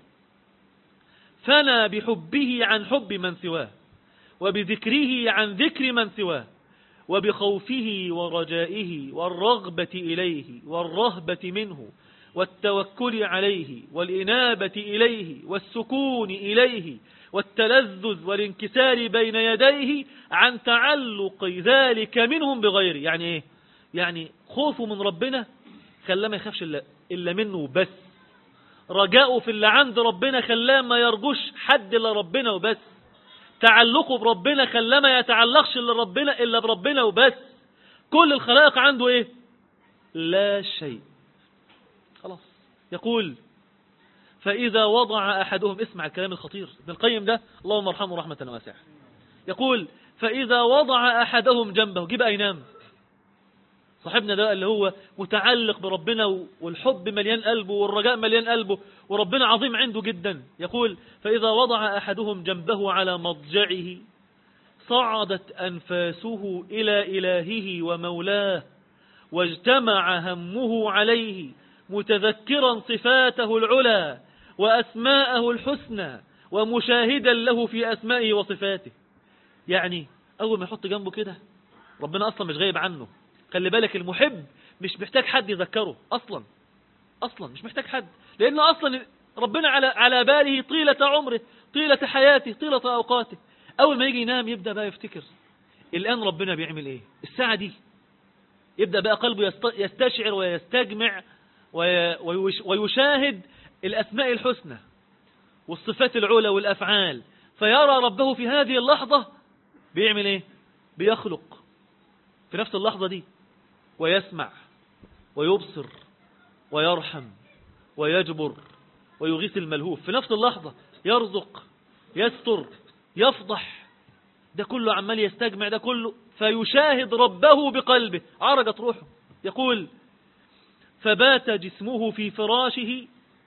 فنى بحبه عن حب من سواه وبذكره عن ذكر من سواه وبخوفه ورجائه والرغبة إليه والرهبة منه والتوكل عليه والإنابة إليه والسكون إليه والتلذذ والانكسار بين يديه عن تعلق ذلك منهم بغيره يعني ايه يعني خوفه من ربنا خلاه ما يخافش إلا, إلا منه بس رجاؤه في اللي عند ربنا خلاه ما يرجوش حد إلا ربنا وبس تعلقه بربنا خلاه ما يتعلقش إلا ربنا إلا بربنا وبس كل الخلائق عنده ايه لا شيء خلاص يقول فإذا وضع أحدهم اسمع الكلام الخطير ابن القيم ده اللهم ارحمه رحمة واسعة يقول فإذا وضع أحدهم جنبه جيب أينام صاحبنا ده اللي هو متعلق بربنا والحب مليان قلبه والرجاء مليان قلبه وربنا عظيم عنده جدا يقول فإذا وضع أحدهم جنبه على مضجعه صعدت أنفاسه إلى إلهه ومولاه واجتمع همه عليه متذكرا صفاته العلى وأسماءه الحسنى ومشاهدا له في أسمائه وصفاته يعني أول ما يحط جنبه كده ربنا أصلا مش غايب عنه خلي بالك المحب مش محتاج حد يذكره أصلا أصلا مش محتاج حد لأنه أصلا ربنا على على باله طيلة عمره طيلة حياته طيلة أوقاته أول ما يجي ينام يبدأ بقى يفتكر الآن ربنا بيعمل إيه الساعة دي يبدأ بقى قلبه يستشعر ويستجمع ويشاهد الأسماء الحسنى والصفات العلى والأفعال فيرى ربه في هذه اللحظة بيعمل ايه بيخلق في نفس اللحظة دي ويسمع ويبصر ويرحم ويجبر ويغيث الملهوف في نفس اللحظة يرزق يستر يفضح ده كله عمال يستجمع ده كله فيشاهد ربه بقلبه عرجت روحه يقول فبات جسمه في فراشه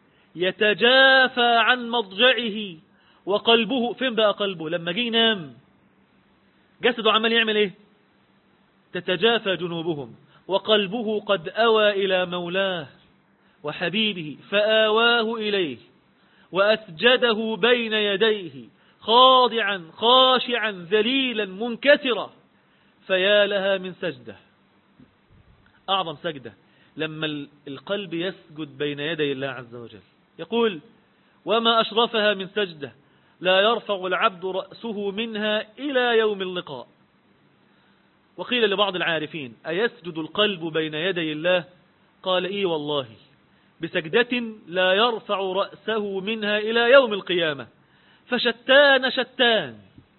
يتجافى عن مضجعه وقلبه فين بقى قلبه لما جه ينام جسده عمال يعمل ايه تتجافى جنوبهم وقلبه قد أوى إلى مولاه وحبيبه فآواه إليه وأسجده بين يديه خاضعا خاشعا ذليلا منكسرا فيا لها من سجدة أعظم سجدة لما القلب يسجد بين يدي الله عز وجل يقول وما أشرفها من سجدة لا يرفع العبد رأسه منها إلى يوم اللقاء وقيل لبعض العارفين أيسجد القلب بين يدي الله قال إي والله بسجدة لا يرفع رأسه منها إلى يوم القيامة فشتان شتان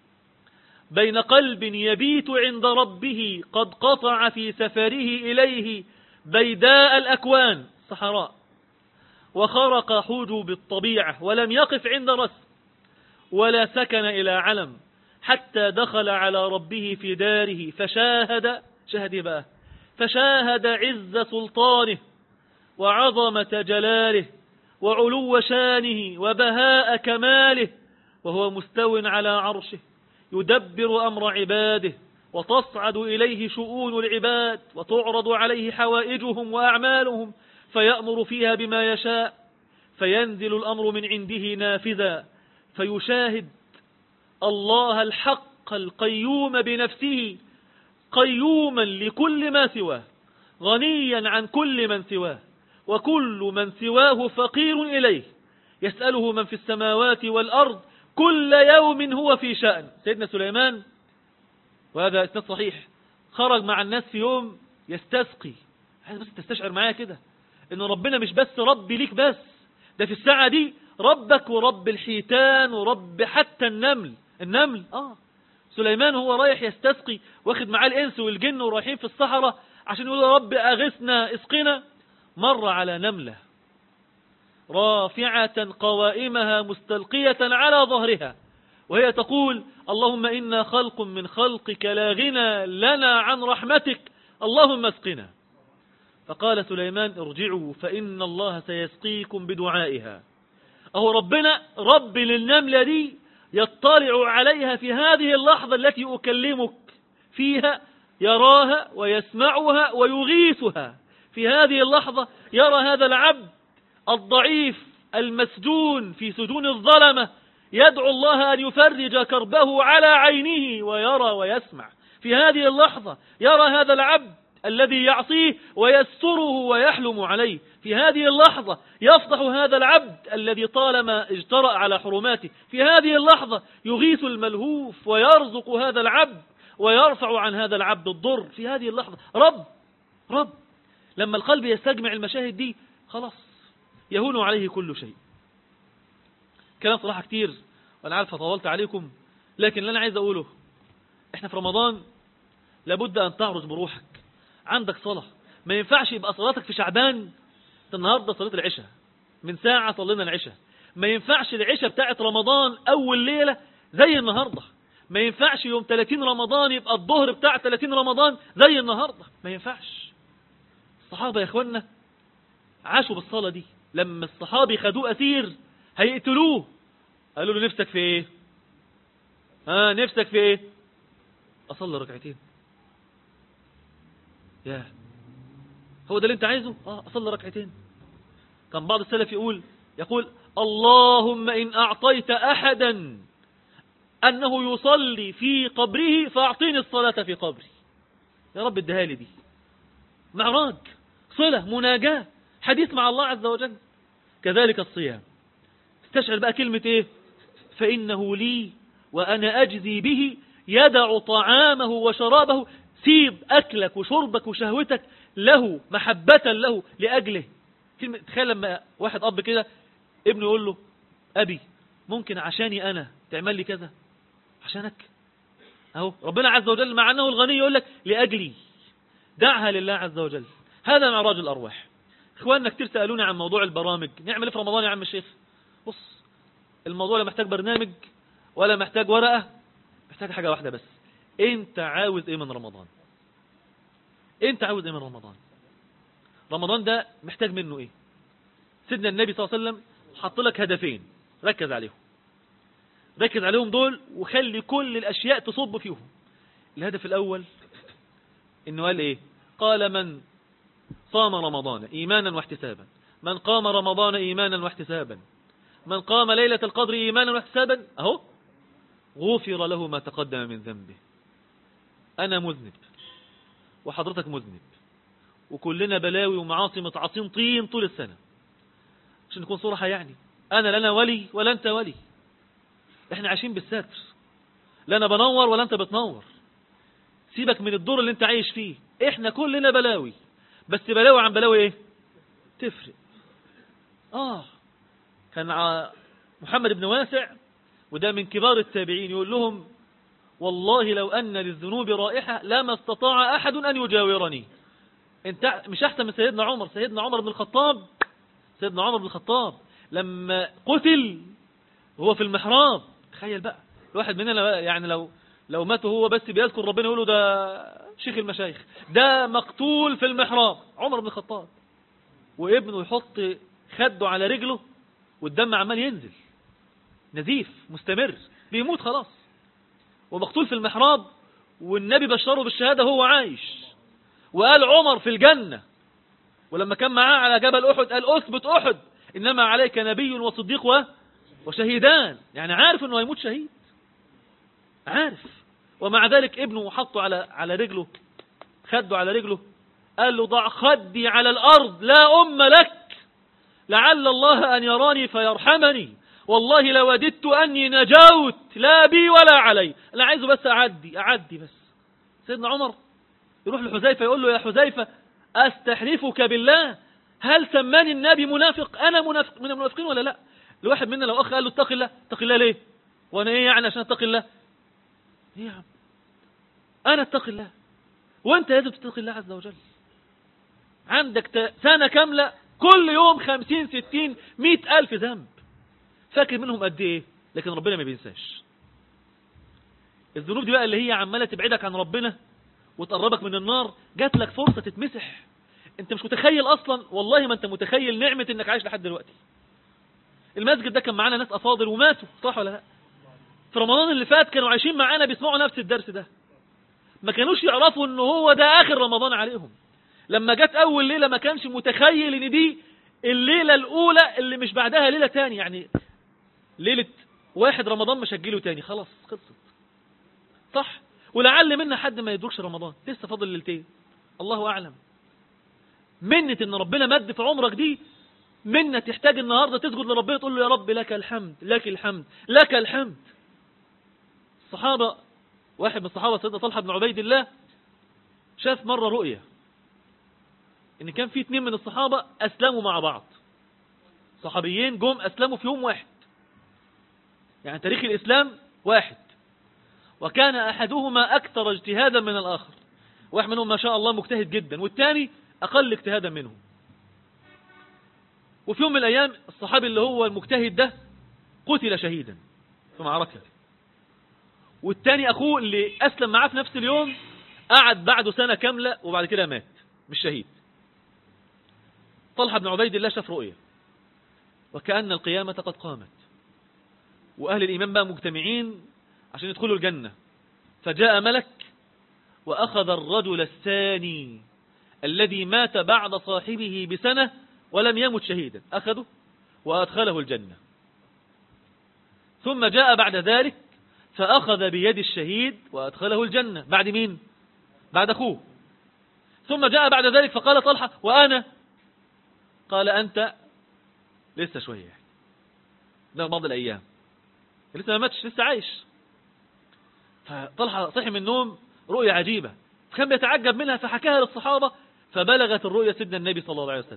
بين قلب يبيت عند ربه قد قطع في سفره إليه بيداء الأكوان صحراء وخرق حجب الطبيعة ولم يقف عند رسم ولا سكن إلى علم حتى دخل على ربه في داره فشاهد شهد بقى فشاهد عز سلطانه وعظمة جلاله وعلو شانه وبهاء كماله وهو مستو على عرشه يدبر أمر عباده وتصعد إليه شؤون العباد وتعرض عليه حوائجهم وأعمالهم فيأمر فيها بما يشاء فينزل الأمر من عنده نافذا فيشاهد الله الحق القيوم بنفسه قيوما لكل ما سواه غنيا عن كل من سواه وكل من سواه فقير إليه يسأله من في السماوات والأرض كل يوم هو في شأن سيدنا سليمان وهذا اسناد صحيح خرج مع الناس في يوم يستسقي عايز بس تستشعر معايا كده ان ربنا مش بس ربي ليك بس ده في الساعة دي ربك ورب الحيتان ورب حتى النمل النمل اه سليمان هو رايح يستسقي واخد معاه الانس والجن ورايحين في الصحراء عشان يقول يا رب اغثنا اسقنا مر على نملة رافعة قوائمها مستلقية على ظهرها وهي تقول اللهم إنا خلق من خلقك لا غنى لنا عن رحمتك اللهم اسقنا فقال سليمان ارجعوا فإن الله سيسقيكم بدعائها أهو ربنا رب للنملة دي يطلع عليها في هذه اللحظة التي أكلمك فيها يراها ويسمعها ويغيثها في هذه اللحظة يرى هذا العبد الضعيف المسجون في سجون الظلمة يدعو الله أن يفرج كربه على عينه ويرى ويسمع في هذه اللحظة يرى هذا العبد الذي يعصيه ويستره ويحلم عليه في هذه اللحظة يفضح هذا العبد الذي طالما اجترأ على حرماته في هذه اللحظة يغيث الملهوف ويرزق هذا العبد ويرفع عن هذا العبد الضر في هذه اللحظة رب رب لما القلب يستجمع المشاهد دي خلاص يهون عليه كل شيء كلام صراحة كتير وأنا عارف طولت عليكم لكن اللي أنا عايز أقوله إحنا في رمضان لابد أن تعرج بروحك عندك صلاة ما ينفعش يبقى صلاتك في شعبان النهاردة صلاة العشاء من ساعة صلينا العشاء ما ينفعش العشاء بتاعت رمضان أول ليلة زي النهاردة ما ينفعش يوم 30 رمضان يبقى الظهر بتاع 30 رمضان زي النهاردة ما ينفعش الصحابة يا اخوانا عاشوا بالصلاة دي لما الصحابي خدوه أسير هيقتلوه قالوا له نفسك في ايه ها آه نفسك في ايه اصلي ركعتين يا هو ده اللي انت عايزه اه اصلي ركعتين كان بعض السلف يقول يقول اللهم ان اعطيت احدا انه يصلي في قبره فاعطيني الصلاة في قبري يا رب اديها لي دي معراج صلة مناجاة حديث مع الله عز وجل كذلك الصيام استشعر بقى كلمة ايه فإنه لي وأنا أجزي به يدع طعامه وشرابه سيب أكلك وشربك وشهوتك له محبة له لأجله كلمة تخيل لما واحد أب كده ابنه يقول له أبي ممكن عشاني أنا تعمل لي كذا عشانك أهو ربنا عز وجل مع أنه الغني يقول لك لأجلي دعها لله عز وجل هذا معراج الأرواح إخواننا كتير سألوني عن موضوع البرامج نعمل إيه في رمضان يا عم الشيخ بص الموضوع لا محتاج برنامج ولا محتاج ورقة محتاج حاجة واحدة بس انت عاوز ايه من رمضان انت عاوز ايه من رمضان رمضان ده محتاج منه ايه سيدنا النبي صلى الله عليه وسلم حط لك هدفين ركز عليهم ركز عليهم دول وخلي كل الاشياء تصب فيهم الهدف الاول انه قال ايه قال من صام رمضان ايمانا واحتسابا من قام رمضان ايمانا واحتسابا من قام ليلة القدر إيمانا واحتسابا أهو غفر له ما تقدم من ذنبه أنا مذنب وحضرتك مذنب وكلنا بلاوي ومعاصي متعاصين طين طول السنة عشان نكون صراحة يعني أنا لنا ولي ولا أنت ولي إحنا عايشين بالستر لا أنا بنور ولا أنت بتنور سيبك من الدور اللي أنت عايش فيه إحنا كلنا بلاوي بس بلاوي عن بلاوي إيه تفرق آه كان محمد بن واسع وده من كبار التابعين يقول لهم والله لو أن للذنوب رائحة لما استطاع أحد أن يجاورني انت مش أحسن من سيدنا عمر سيدنا عمر بن الخطاب سيدنا عمر بن الخطاب لما قتل هو في المحراب تخيل بقى الواحد مننا يعني لو لو مات هو بس بيذكر ربنا يقول له ده شيخ المشايخ ده مقتول في المحراب عمر بن الخطاب وابنه يحط خده على رجله والدم عمال ينزل نزيف مستمر بيموت خلاص ومقتول في المحراب والنبي بشره بالشهادة هو عايش وقال عمر في الجنة ولما كان معاه على جبل أحد قال أثبت أحد إنما عليك نبي وصديق و... وشهيدان يعني عارف أنه هيموت شهيد عارف ومع ذلك ابنه حطه على على رجله خده على رجله قال له ضع خدي على الأرض لا أم لك لعل الله أن يراني فيرحمني والله لوددت أني نجوت لا بي ولا علي أنا عايزه بس أعدي أعدي بس سيدنا عمر يروح لحذيفة يقول له يا حذيفة أستحلفك بالله هل سماني النبي منافق أنا منافق من المنافقين ولا لا الواحد منا لو أخ قال له اتق الله اتق الله ليه وأنا إيه يعني عشان اتق الله إيه يا عم أنا اتق الله وأنت لازم تتقي الله عز وجل عندك سنة كاملة كل يوم خمسين ستين مئة ألف ذنب فاكر منهم قد ايه لكن ربنا ما بينساش الذنوب دي بقى اللي هي عمالة تبعدك عن ربنا وتقربك من النار جات لك فرصة تتمسح انت مش متخيل اصلا والله ما انت متخيل نعمة انك عايش لحد دلوقتي المسجد ده كان معانا ناس افاضل وماتوا صح ولا لا في رمضان اللي فات كانوا عايشين معانا بيسمعوا نفس الدرس ده ما كانوش يعرفوا ان هو ده اخر رمضان عليهم لما جت اول ليلة ما كانش متخيل ان دي الليلة الاولى اللي مش بعدها ليلة تاني يعني ليلة واحد رمضان مش هتجيله تاني خلاص خلصت صح ولعل منا حد ما يدركش رمضان لسه فاضل ليلتين الله اعلم منة ان ربنا مد في عمرك دي منة تحتاج النهاردة تسجد لربنا تقول له يا رب لك الحمد لك الحمد لك الحمد الصحابة واحد من الصحابة سيدنا طلحة بن عبيد الله شاف مرة رؤية ان كان في اتنين من الصحابة اسلموا مع بعض صحابيين جم اسلموا في يوم واحد يعني تاريخ الاسلام واحد وكان احدهما اكثر اجتهادا من الاخر واحد منهم ما شاء الله مجتهد جدا والثاني اقل اجتهادا منه وفي يوم من الايام الصحابي اللي هو المجتهد ده قتل شهيدا في معركة والتاني اخوه اللي اسلم معاه في نفس اليوم قعد بعده سنة كاملة وبعد كده مات مش شهيد طلحة بن عبيد الله شاف رؤية وكأن القيامة قد قامت وأهل الإيمان بقى مجتمعين عشان يدخلوا الجنة فجاء ملك وأخذ الرجل الثاني الذي مات بعد صاحبه بسنة ولم يمت شهيدا أخذه وأدخله الجنة ثم جاء بعد ذلك فأخذ بيد الشهيد وأدخله الجنة بعد مين بعد أخوه ثم جاء بعد ذلك فقال طلحة وأنا قال أنت لسه شوية ده بعض الأيام لسه ما ماتش لسه عايش فطلحة صحي من النوم رؤية عجيبة فكان بيتعجب منها فحكاها للصحابة فبلغت الرؤية سيدنا النبي صلى الله عليه وسلم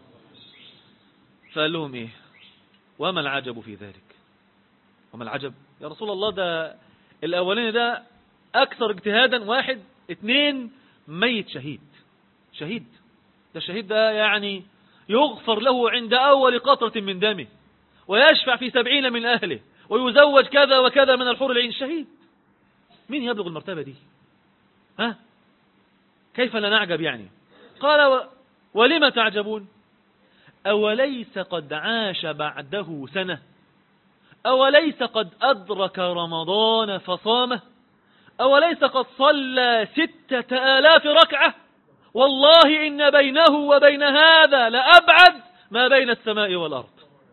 فقال لهم ايه وما العجب في ذلك وما العجب يا رسول الله ده الاولاني ده اكثر اجتهادا واحد اثنين ميت شهيد شهيد ده الشهيد ده يعني يغفر له عند اول قطرة من دمه ويشفع في سبعين من اهله ويزوج كذا وكذا من الحور العين شهيد مين يبلغ المرتبة دي ها كيف لا نعجب يعني قال و... ولم تعجبون أوليس قد عاش بعده سنة أوليس قد أدرك رمضان فصامه أوليس قد صلى ستة آلاف ركعة والله إن بينه وبين هذا لأبعد ما بين السماء والأرض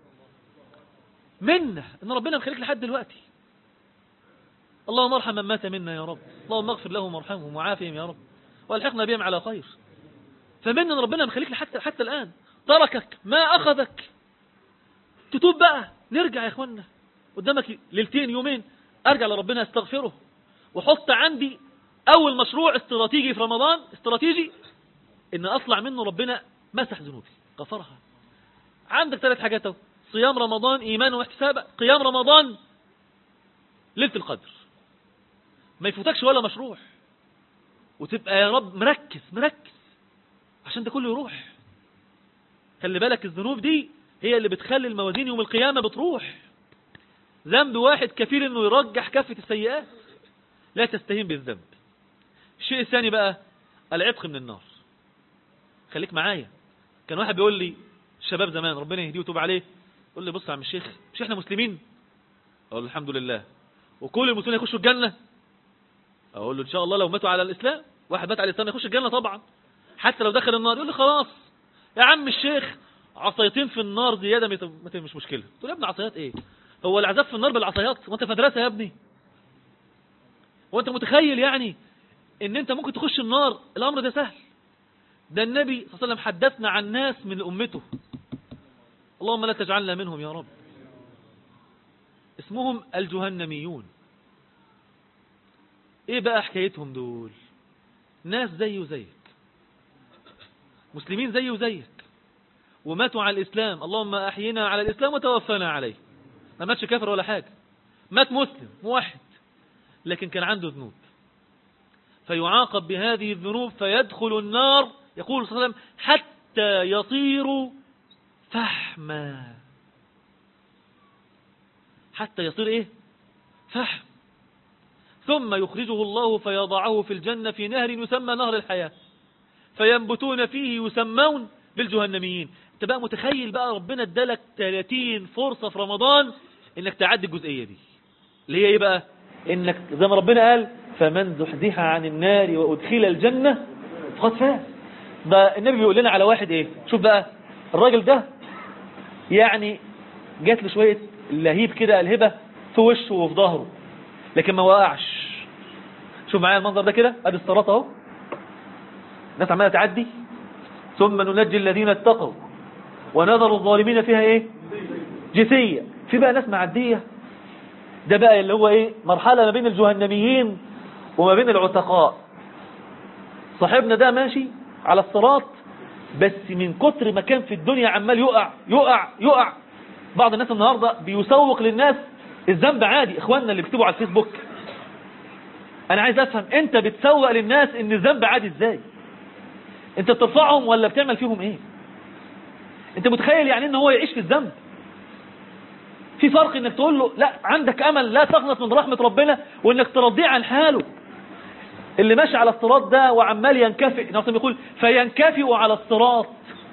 منه إن ربنا مخليك لحد دلوقتي اللهم ارحم من مات منا يا رب اللهم اغفر لهم وارحمهم وعافهم يا رب والحقنا بهم على خير فمن ان ربنا مخليك لحتى حتى الآن تركك ما أخذك تتوب بقى نرجع يا اخوانا قدامك ليلتين يومين أرجع لربنا استغفره وحط عندي أول مشروع استراتيجي في رمضان استراتيجي إن أطلع منه ربنا مسح ذنوبي غفرها عندك ثلاث حاجات اهو صيام رمضان إيمان واحتساب قيام رمضان ليلة القدر ما يفوتكش ولا مشروع وتبقى يا رب مركز مركز عشان ده كله يروح خلي بالك الذنوب دي هي اللي بتخلي الموازين يوم القيامة بتروح ذنب واحد كفيل انه يرجح كافة السيئات لا تستهين بالذنب الشيء الثاني بقى العتق من النار خليك معايا كان واحد بيقول لي الشباب زمان ربنا يهديه ويتوب عليه يقول لي بص يا عم الشيخ مش احنا مسلمين اقول له الحمد لله وكل المسلمين يخشوا الجنة اقول له ان شاء الله لو ماتوا على الاسلام واحد مات على الاسلام يخش الجنة طبعا حتى لو دخل النار يقول لي خلاص يا عم الشيخ عصايتين في النار زيادة مت- مش مشكلة تقول يا ابني عصايات ايه هو العذاب في النار بالعصايات وانت في مدرسة يا ابني وانت متخيل يعني ان انت ممكن تخش النار الامر ده سهل ده النبي صلى الله عليه وسلم حدثنا عن ناس من امته اللهم لا تجعلنا منهم يا رب اسمهم الجهنميون ايه بقى حكايتهم دول ناس زي وزيك مسلمين زي وزيك وماتوا على الإسلام اللهم أحينا على الإسلام وتوفنا عليه ما ماتش كافر ولا حاجة مات مسلم موحد لكن كان عنده ذنوب فيعاقب بهذه الذنوب فيدخل النار يقول صلى الله عليه وسلم حتى يصير فحما حتى يصير ايه فحم ثم يخرجه الله فيضعه في الجنة في نهر يسمى نهر الحياة فينبتون فيه يسمون بالجهنميين انت بقى متخيل بقى ربنا ادالك 30 فرصة في رمضان انك تعدي الجزئية دي اللي هي ايه بقى انك زي ما ربنا قال فمن زحزح عن النار وأدخل الجنة فقد فاز ده النبي بيقول لنا على واحد ايه شوف بقى الراجل ده يعني جات له شوية لهيب كده الهبة في وشه وفي ظهره لكن ما وقعش شوف معايا المنظر ده كده ادي الصراط اهو الناس عماله تعدي ثم ننجي الذين اتقوا ونذر الظالمين فيها ايه جثية في بقى ناس معدية ده بقى اللي هو ايه مرحلة ما بين الجهنميين وما بين العتقاء صاحبنا ده ماشي على الصراط بس من كتر ما كان في الدنيا عمال يقع يقع يقع بعض الناس النهاردة بيسوق للناس الذنب عادي اخواننا اللي بيكتبوا على الفيسبوك انا عايز افهم انت بتسوق للناس ان الذنب عادي ازاي انت بترفعهم ولا بتعمل فيهم ايه انت متخيل يعني ان هو يعيش في الذنب في فرق انك تقول له لا عندك امل لا تقنط من رحمة ربنا وانك ترضيه عن حاله اللي ماشي على الصراط ده وعمال ينكفئ ناصم يقول فينكفئ على الصراط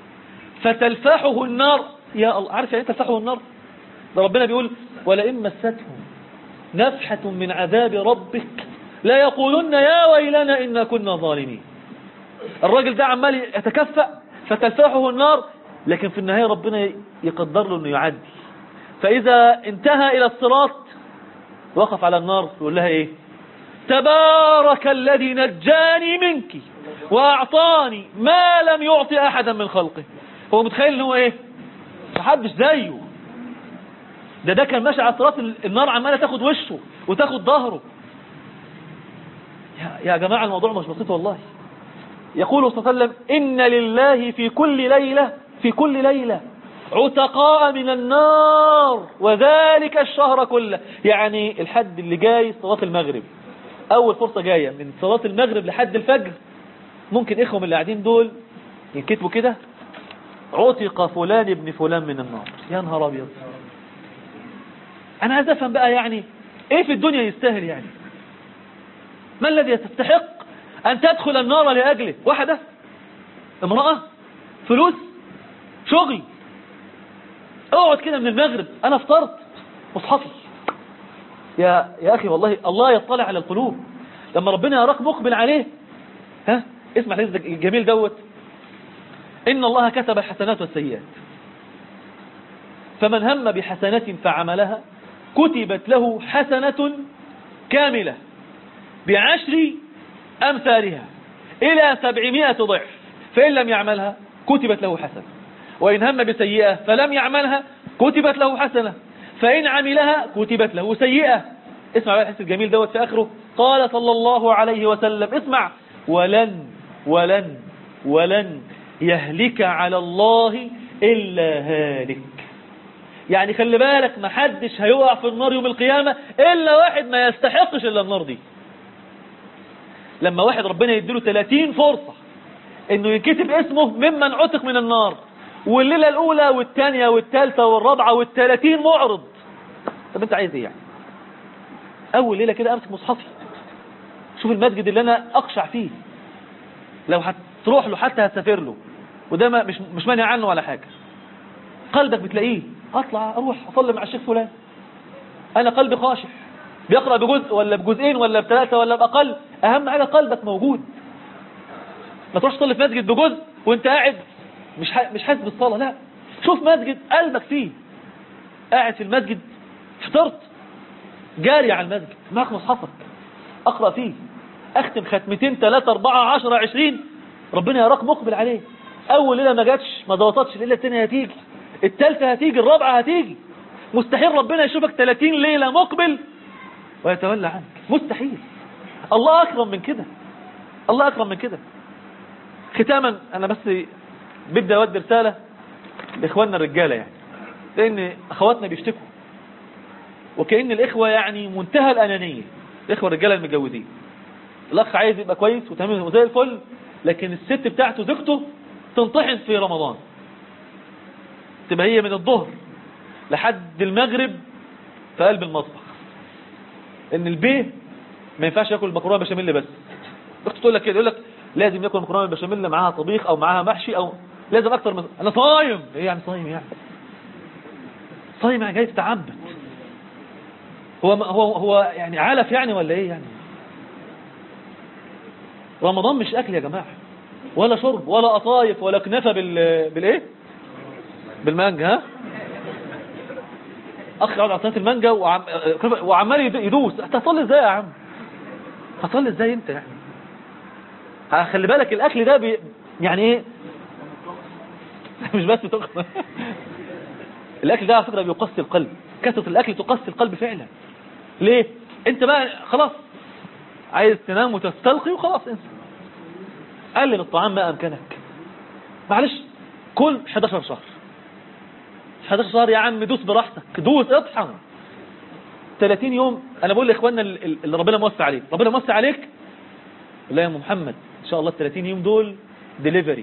فتلفحه النار يا الله عارف يعني تلفحه النار ده ربنا بيقول ولئن مستهم نفحة من عذاب ربك لا يقولن يا ويلنا إنا كنا ظالمين الراجل ده عمال يتكفأ فتلفحه النار لكن في النهاية ربنا يقدر له انه يعدي فإذا انتهى إلى الصراط وقف على النار يقول لها إيه تبارك الذي نجاني منك وأعطاني ما لم يعطي أحدا من خلقه هو متخيل ان هو إيه محدش زيه ده ده كان ماشي على الصراط النار عمالة تاخد وشه وتاخد ظهره يا, يا جماعة الموضوع مش بسيط والله يقول صلى الله عليه وسلم إن لله في كل ليلة في كل ليلة عتقاء من النار وذلك الشهر كله يعني الحد اللي جاي صلاة المغرب أول فرصة جاية من صلاة المغرب لحد الفجر ممكن إخوة من اللي قاعدين دول ينكتبوا كده عتق فلان ابن فلان من النار يا نهار أبيض أنا عايز أفهم بقى يعني إيه في الدنيا يستاهل يعني ما الذي تستحق أن تدخل النار لأجله واحدة امرأة فلوس شغل اقعد كده من المغرب انا افطرت مصحفي يا يا اخي والله الله يطلع على القلوب لما ربنا يراك مقبل عليه ها اسمع الحديث الجميل دوت ان الله كتب الحسنات والسيئات فمن هم بحسنة فعملها كتبت له حسنة كاملة بعشر أمثالها إلى سبعمائة ضعف فإن لم يعملها كتبت له حسنة وإن هم بسيئة فلم يعملها كتبت له حسنة فإن عملها كتبت له سيئة اسمع بقى الحس الجميل دوت في آخره قال صلى الله عليه وسلم اسمع ولن ولن ولن يهلك على الله إلا هالك يعني خلي بالك ما حدش هيقع في النار يوم القيامة إلا واحد ما يستحقش إلا النار دي لما واحد ربنا يديله 30 فرصة انه يكتب اسمه ممن عتق من النار والليلة الاولى والثانية والثالثة والرابعة والثلاثين معرض طب انت عايز ايه يعني اول ليلة كده امسك مصحفي شوف المسجد اللي انا اقشع فيه لو هتروح له حتى هتسافر له وده ما مش مش مانع عنه ولا حاجة قلبك بتلاقيه اطلع اروح اصلي مع الشيخ فلان انا قلبي خاشع بيقرأ بجزء ولا بجزئين ولا بثلاثة ولا بأقل أهم حاجة قلبك موجود ما تروحش تصلي في مسجد بجزء وانت قاعد مش مش حاسس بالصلاة لا شوف مسجد قلبك فيه قاعد في المسجد فطرت جاري على المسجد معك مصحفك أقرأ فيه أختم ختمتين ثلاثة أربعة عشرة عشرين ربنا يراك مقبل عليه أول ليلة ما جاتش ما ضغطتش الليلة الثانية هتيجي الثالثة هتيجي الرابعة هتيجي مستحيل ربنا يشوفك 30 ليلة مقبل ويتولى عنك مستحيل الله أكرم من كده الله أكرم من كده ختاما أنا بس بدي أودي رسالة لإخواننا الرجالة يعني لأن أخواتنا بيشتكوا وكأن الإخوة يعني منتهى الأنانية الإخوة الرجالة المتجوزين الأخ عايز يبقى كويس وتمام وزي الفل لكن الست بتاعته زوجته تنطحن في رمضان تبقى هي من الظهر لحد المغرب في قلب المطبخ ان البيه ما ينفعش ياكل مكرونه بشاميل بس اخته تقول لك كده يقول لك لازم ياكل مكرونه بشاميل معاها طبيخ او معاها محشي او لازم اكتر من انا صايم ايه يعني صايم يعني صايم يعني جاي تتعبد هو هو هو يعني علف يعني ولا ايه يعني رمضان مش اكل يا جماعة ولا شرب ولا قطايف ولا كنافة بال بالايه بالمانجا ها اخ يقعد على صينيه المانجا وعم... وعمال يد- يدوس هتصلي ازاي يا عم هتصلي ازاي انت يعني ها، خلي بالك الاكل ده بي... يعني ايه مش بس تقص الاكل ده على فكره بيقسي القلب كثره الاكل تقسي القلب فعلا ليه انت بقى خلاص عايز تنام وتستلقي وخلاص انسى قلل الطعام ما امكنك معلش كل 11 شهر 11 شهر يا عم دوس براحتك دوس اطحن 30 يوم انا بقول لاخواننا اللي اللي ربنا موسع عليك ربنا موسع عليك لا يا أم محمد ان شاء الله ال 30 يوم دول ديليفري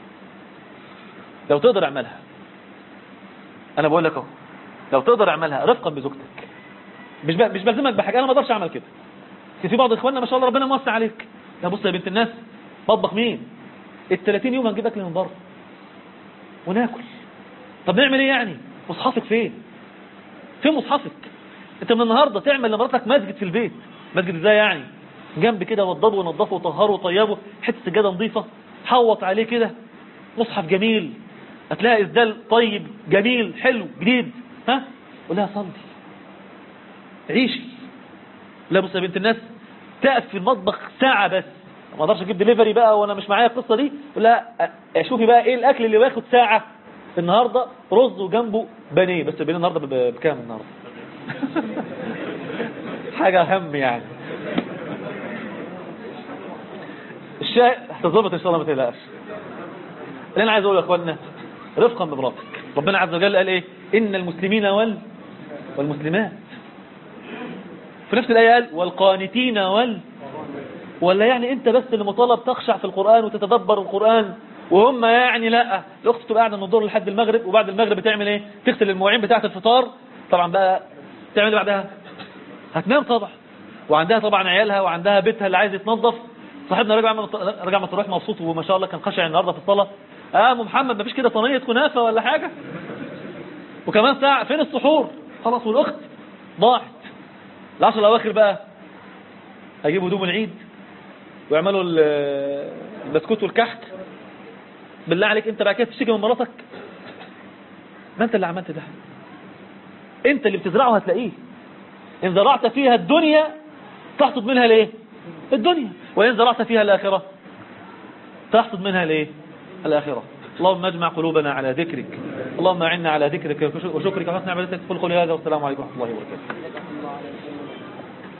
لو تقدر اعملها انا بقول لك اهو لو تقدر اعملها رفقا بزوجتك مش ب... مش بلزمك بحاجه انا ما اقدرش اعمل كده في بعض اخواننا ما شاء الله ربنا موسع عليك يا بص يا بنت الناس مطبخ مين ال 30 يوم هنجيب اكل من بره وناكل طب نعمل ايه يعني مصحفك فين فين مصحفك انت من النهارده تعمل لمراتك مسجد في البيت مسجد ازاي يعني جنب كده وضبه ونضفه وطهره وطيبه حته سجاده نظيفه حوط عليه كده مصحف جميل هتلاقي اسدال طيب جميل حلو جديد ها قول لها صلي عيشي لا بص يا بنت الناس تقف في المطبخ ساعة بس ما اقدرش اجيب دليفري بقى وانا مش معايا القصة دي قول لها أ- شوفي بقى ايه الاكل اللي واخد ساعة النهاردة رز وجنبه بانيه بس البانيه النهاردة ب- بكام النهاردة حاجة هم يعني الشاي هتظبط ان شاء الله ما تقلقش اللي انا عايز اقوله يا اخوانا رفقا بمراتك ربنا عز وجل قال ايه ان المسلمين وال والمسلمات في نفس الآية قال والقانتين وال ولا يعني انت بس اللي مطالب تخشع في القرآن وتتدبر القرآن وهم يعني لا الاخت تبقى قاعده من الظهر لحد المغرب وبعد المغرب بتعمل ايه تغسل المواعين بتاعه الفطار طبعا بقى تعمل ايه بعدها هتنام طبعا وعندها طبعا عيالها وعندها بيتها اللي عايز يتنظف صاحبنا رجع من رجع من تروح مبسوط وما شاء الله كان خشع النهارده في الصلاه اه ام محمد مفيش كده صينيه كنافه ولا حاجه وكمان ساعه فين السحور خلاص والاخت ضاعت العشر الاواخر بقى هيجيبوا هدوم العيد ويعملوا ال- البسكوت والكحك بالله عليك انت بقى كده تشتكي من مراتك ما انت اللي عملت ده انت اللي بتزرعه هتلاقيه ان زرعت فيها الدنيا تحصد منها ليه الدنيا وان زرعت فيها الاخره تحصد منها ليه الاخره اللهم اجمع قلوبنا على ذكرك اللهم اعنا على ذكرك وشكرك وحسن عبادتك قل قولي هذا والسلام عليكم ورحمه الله وبركاته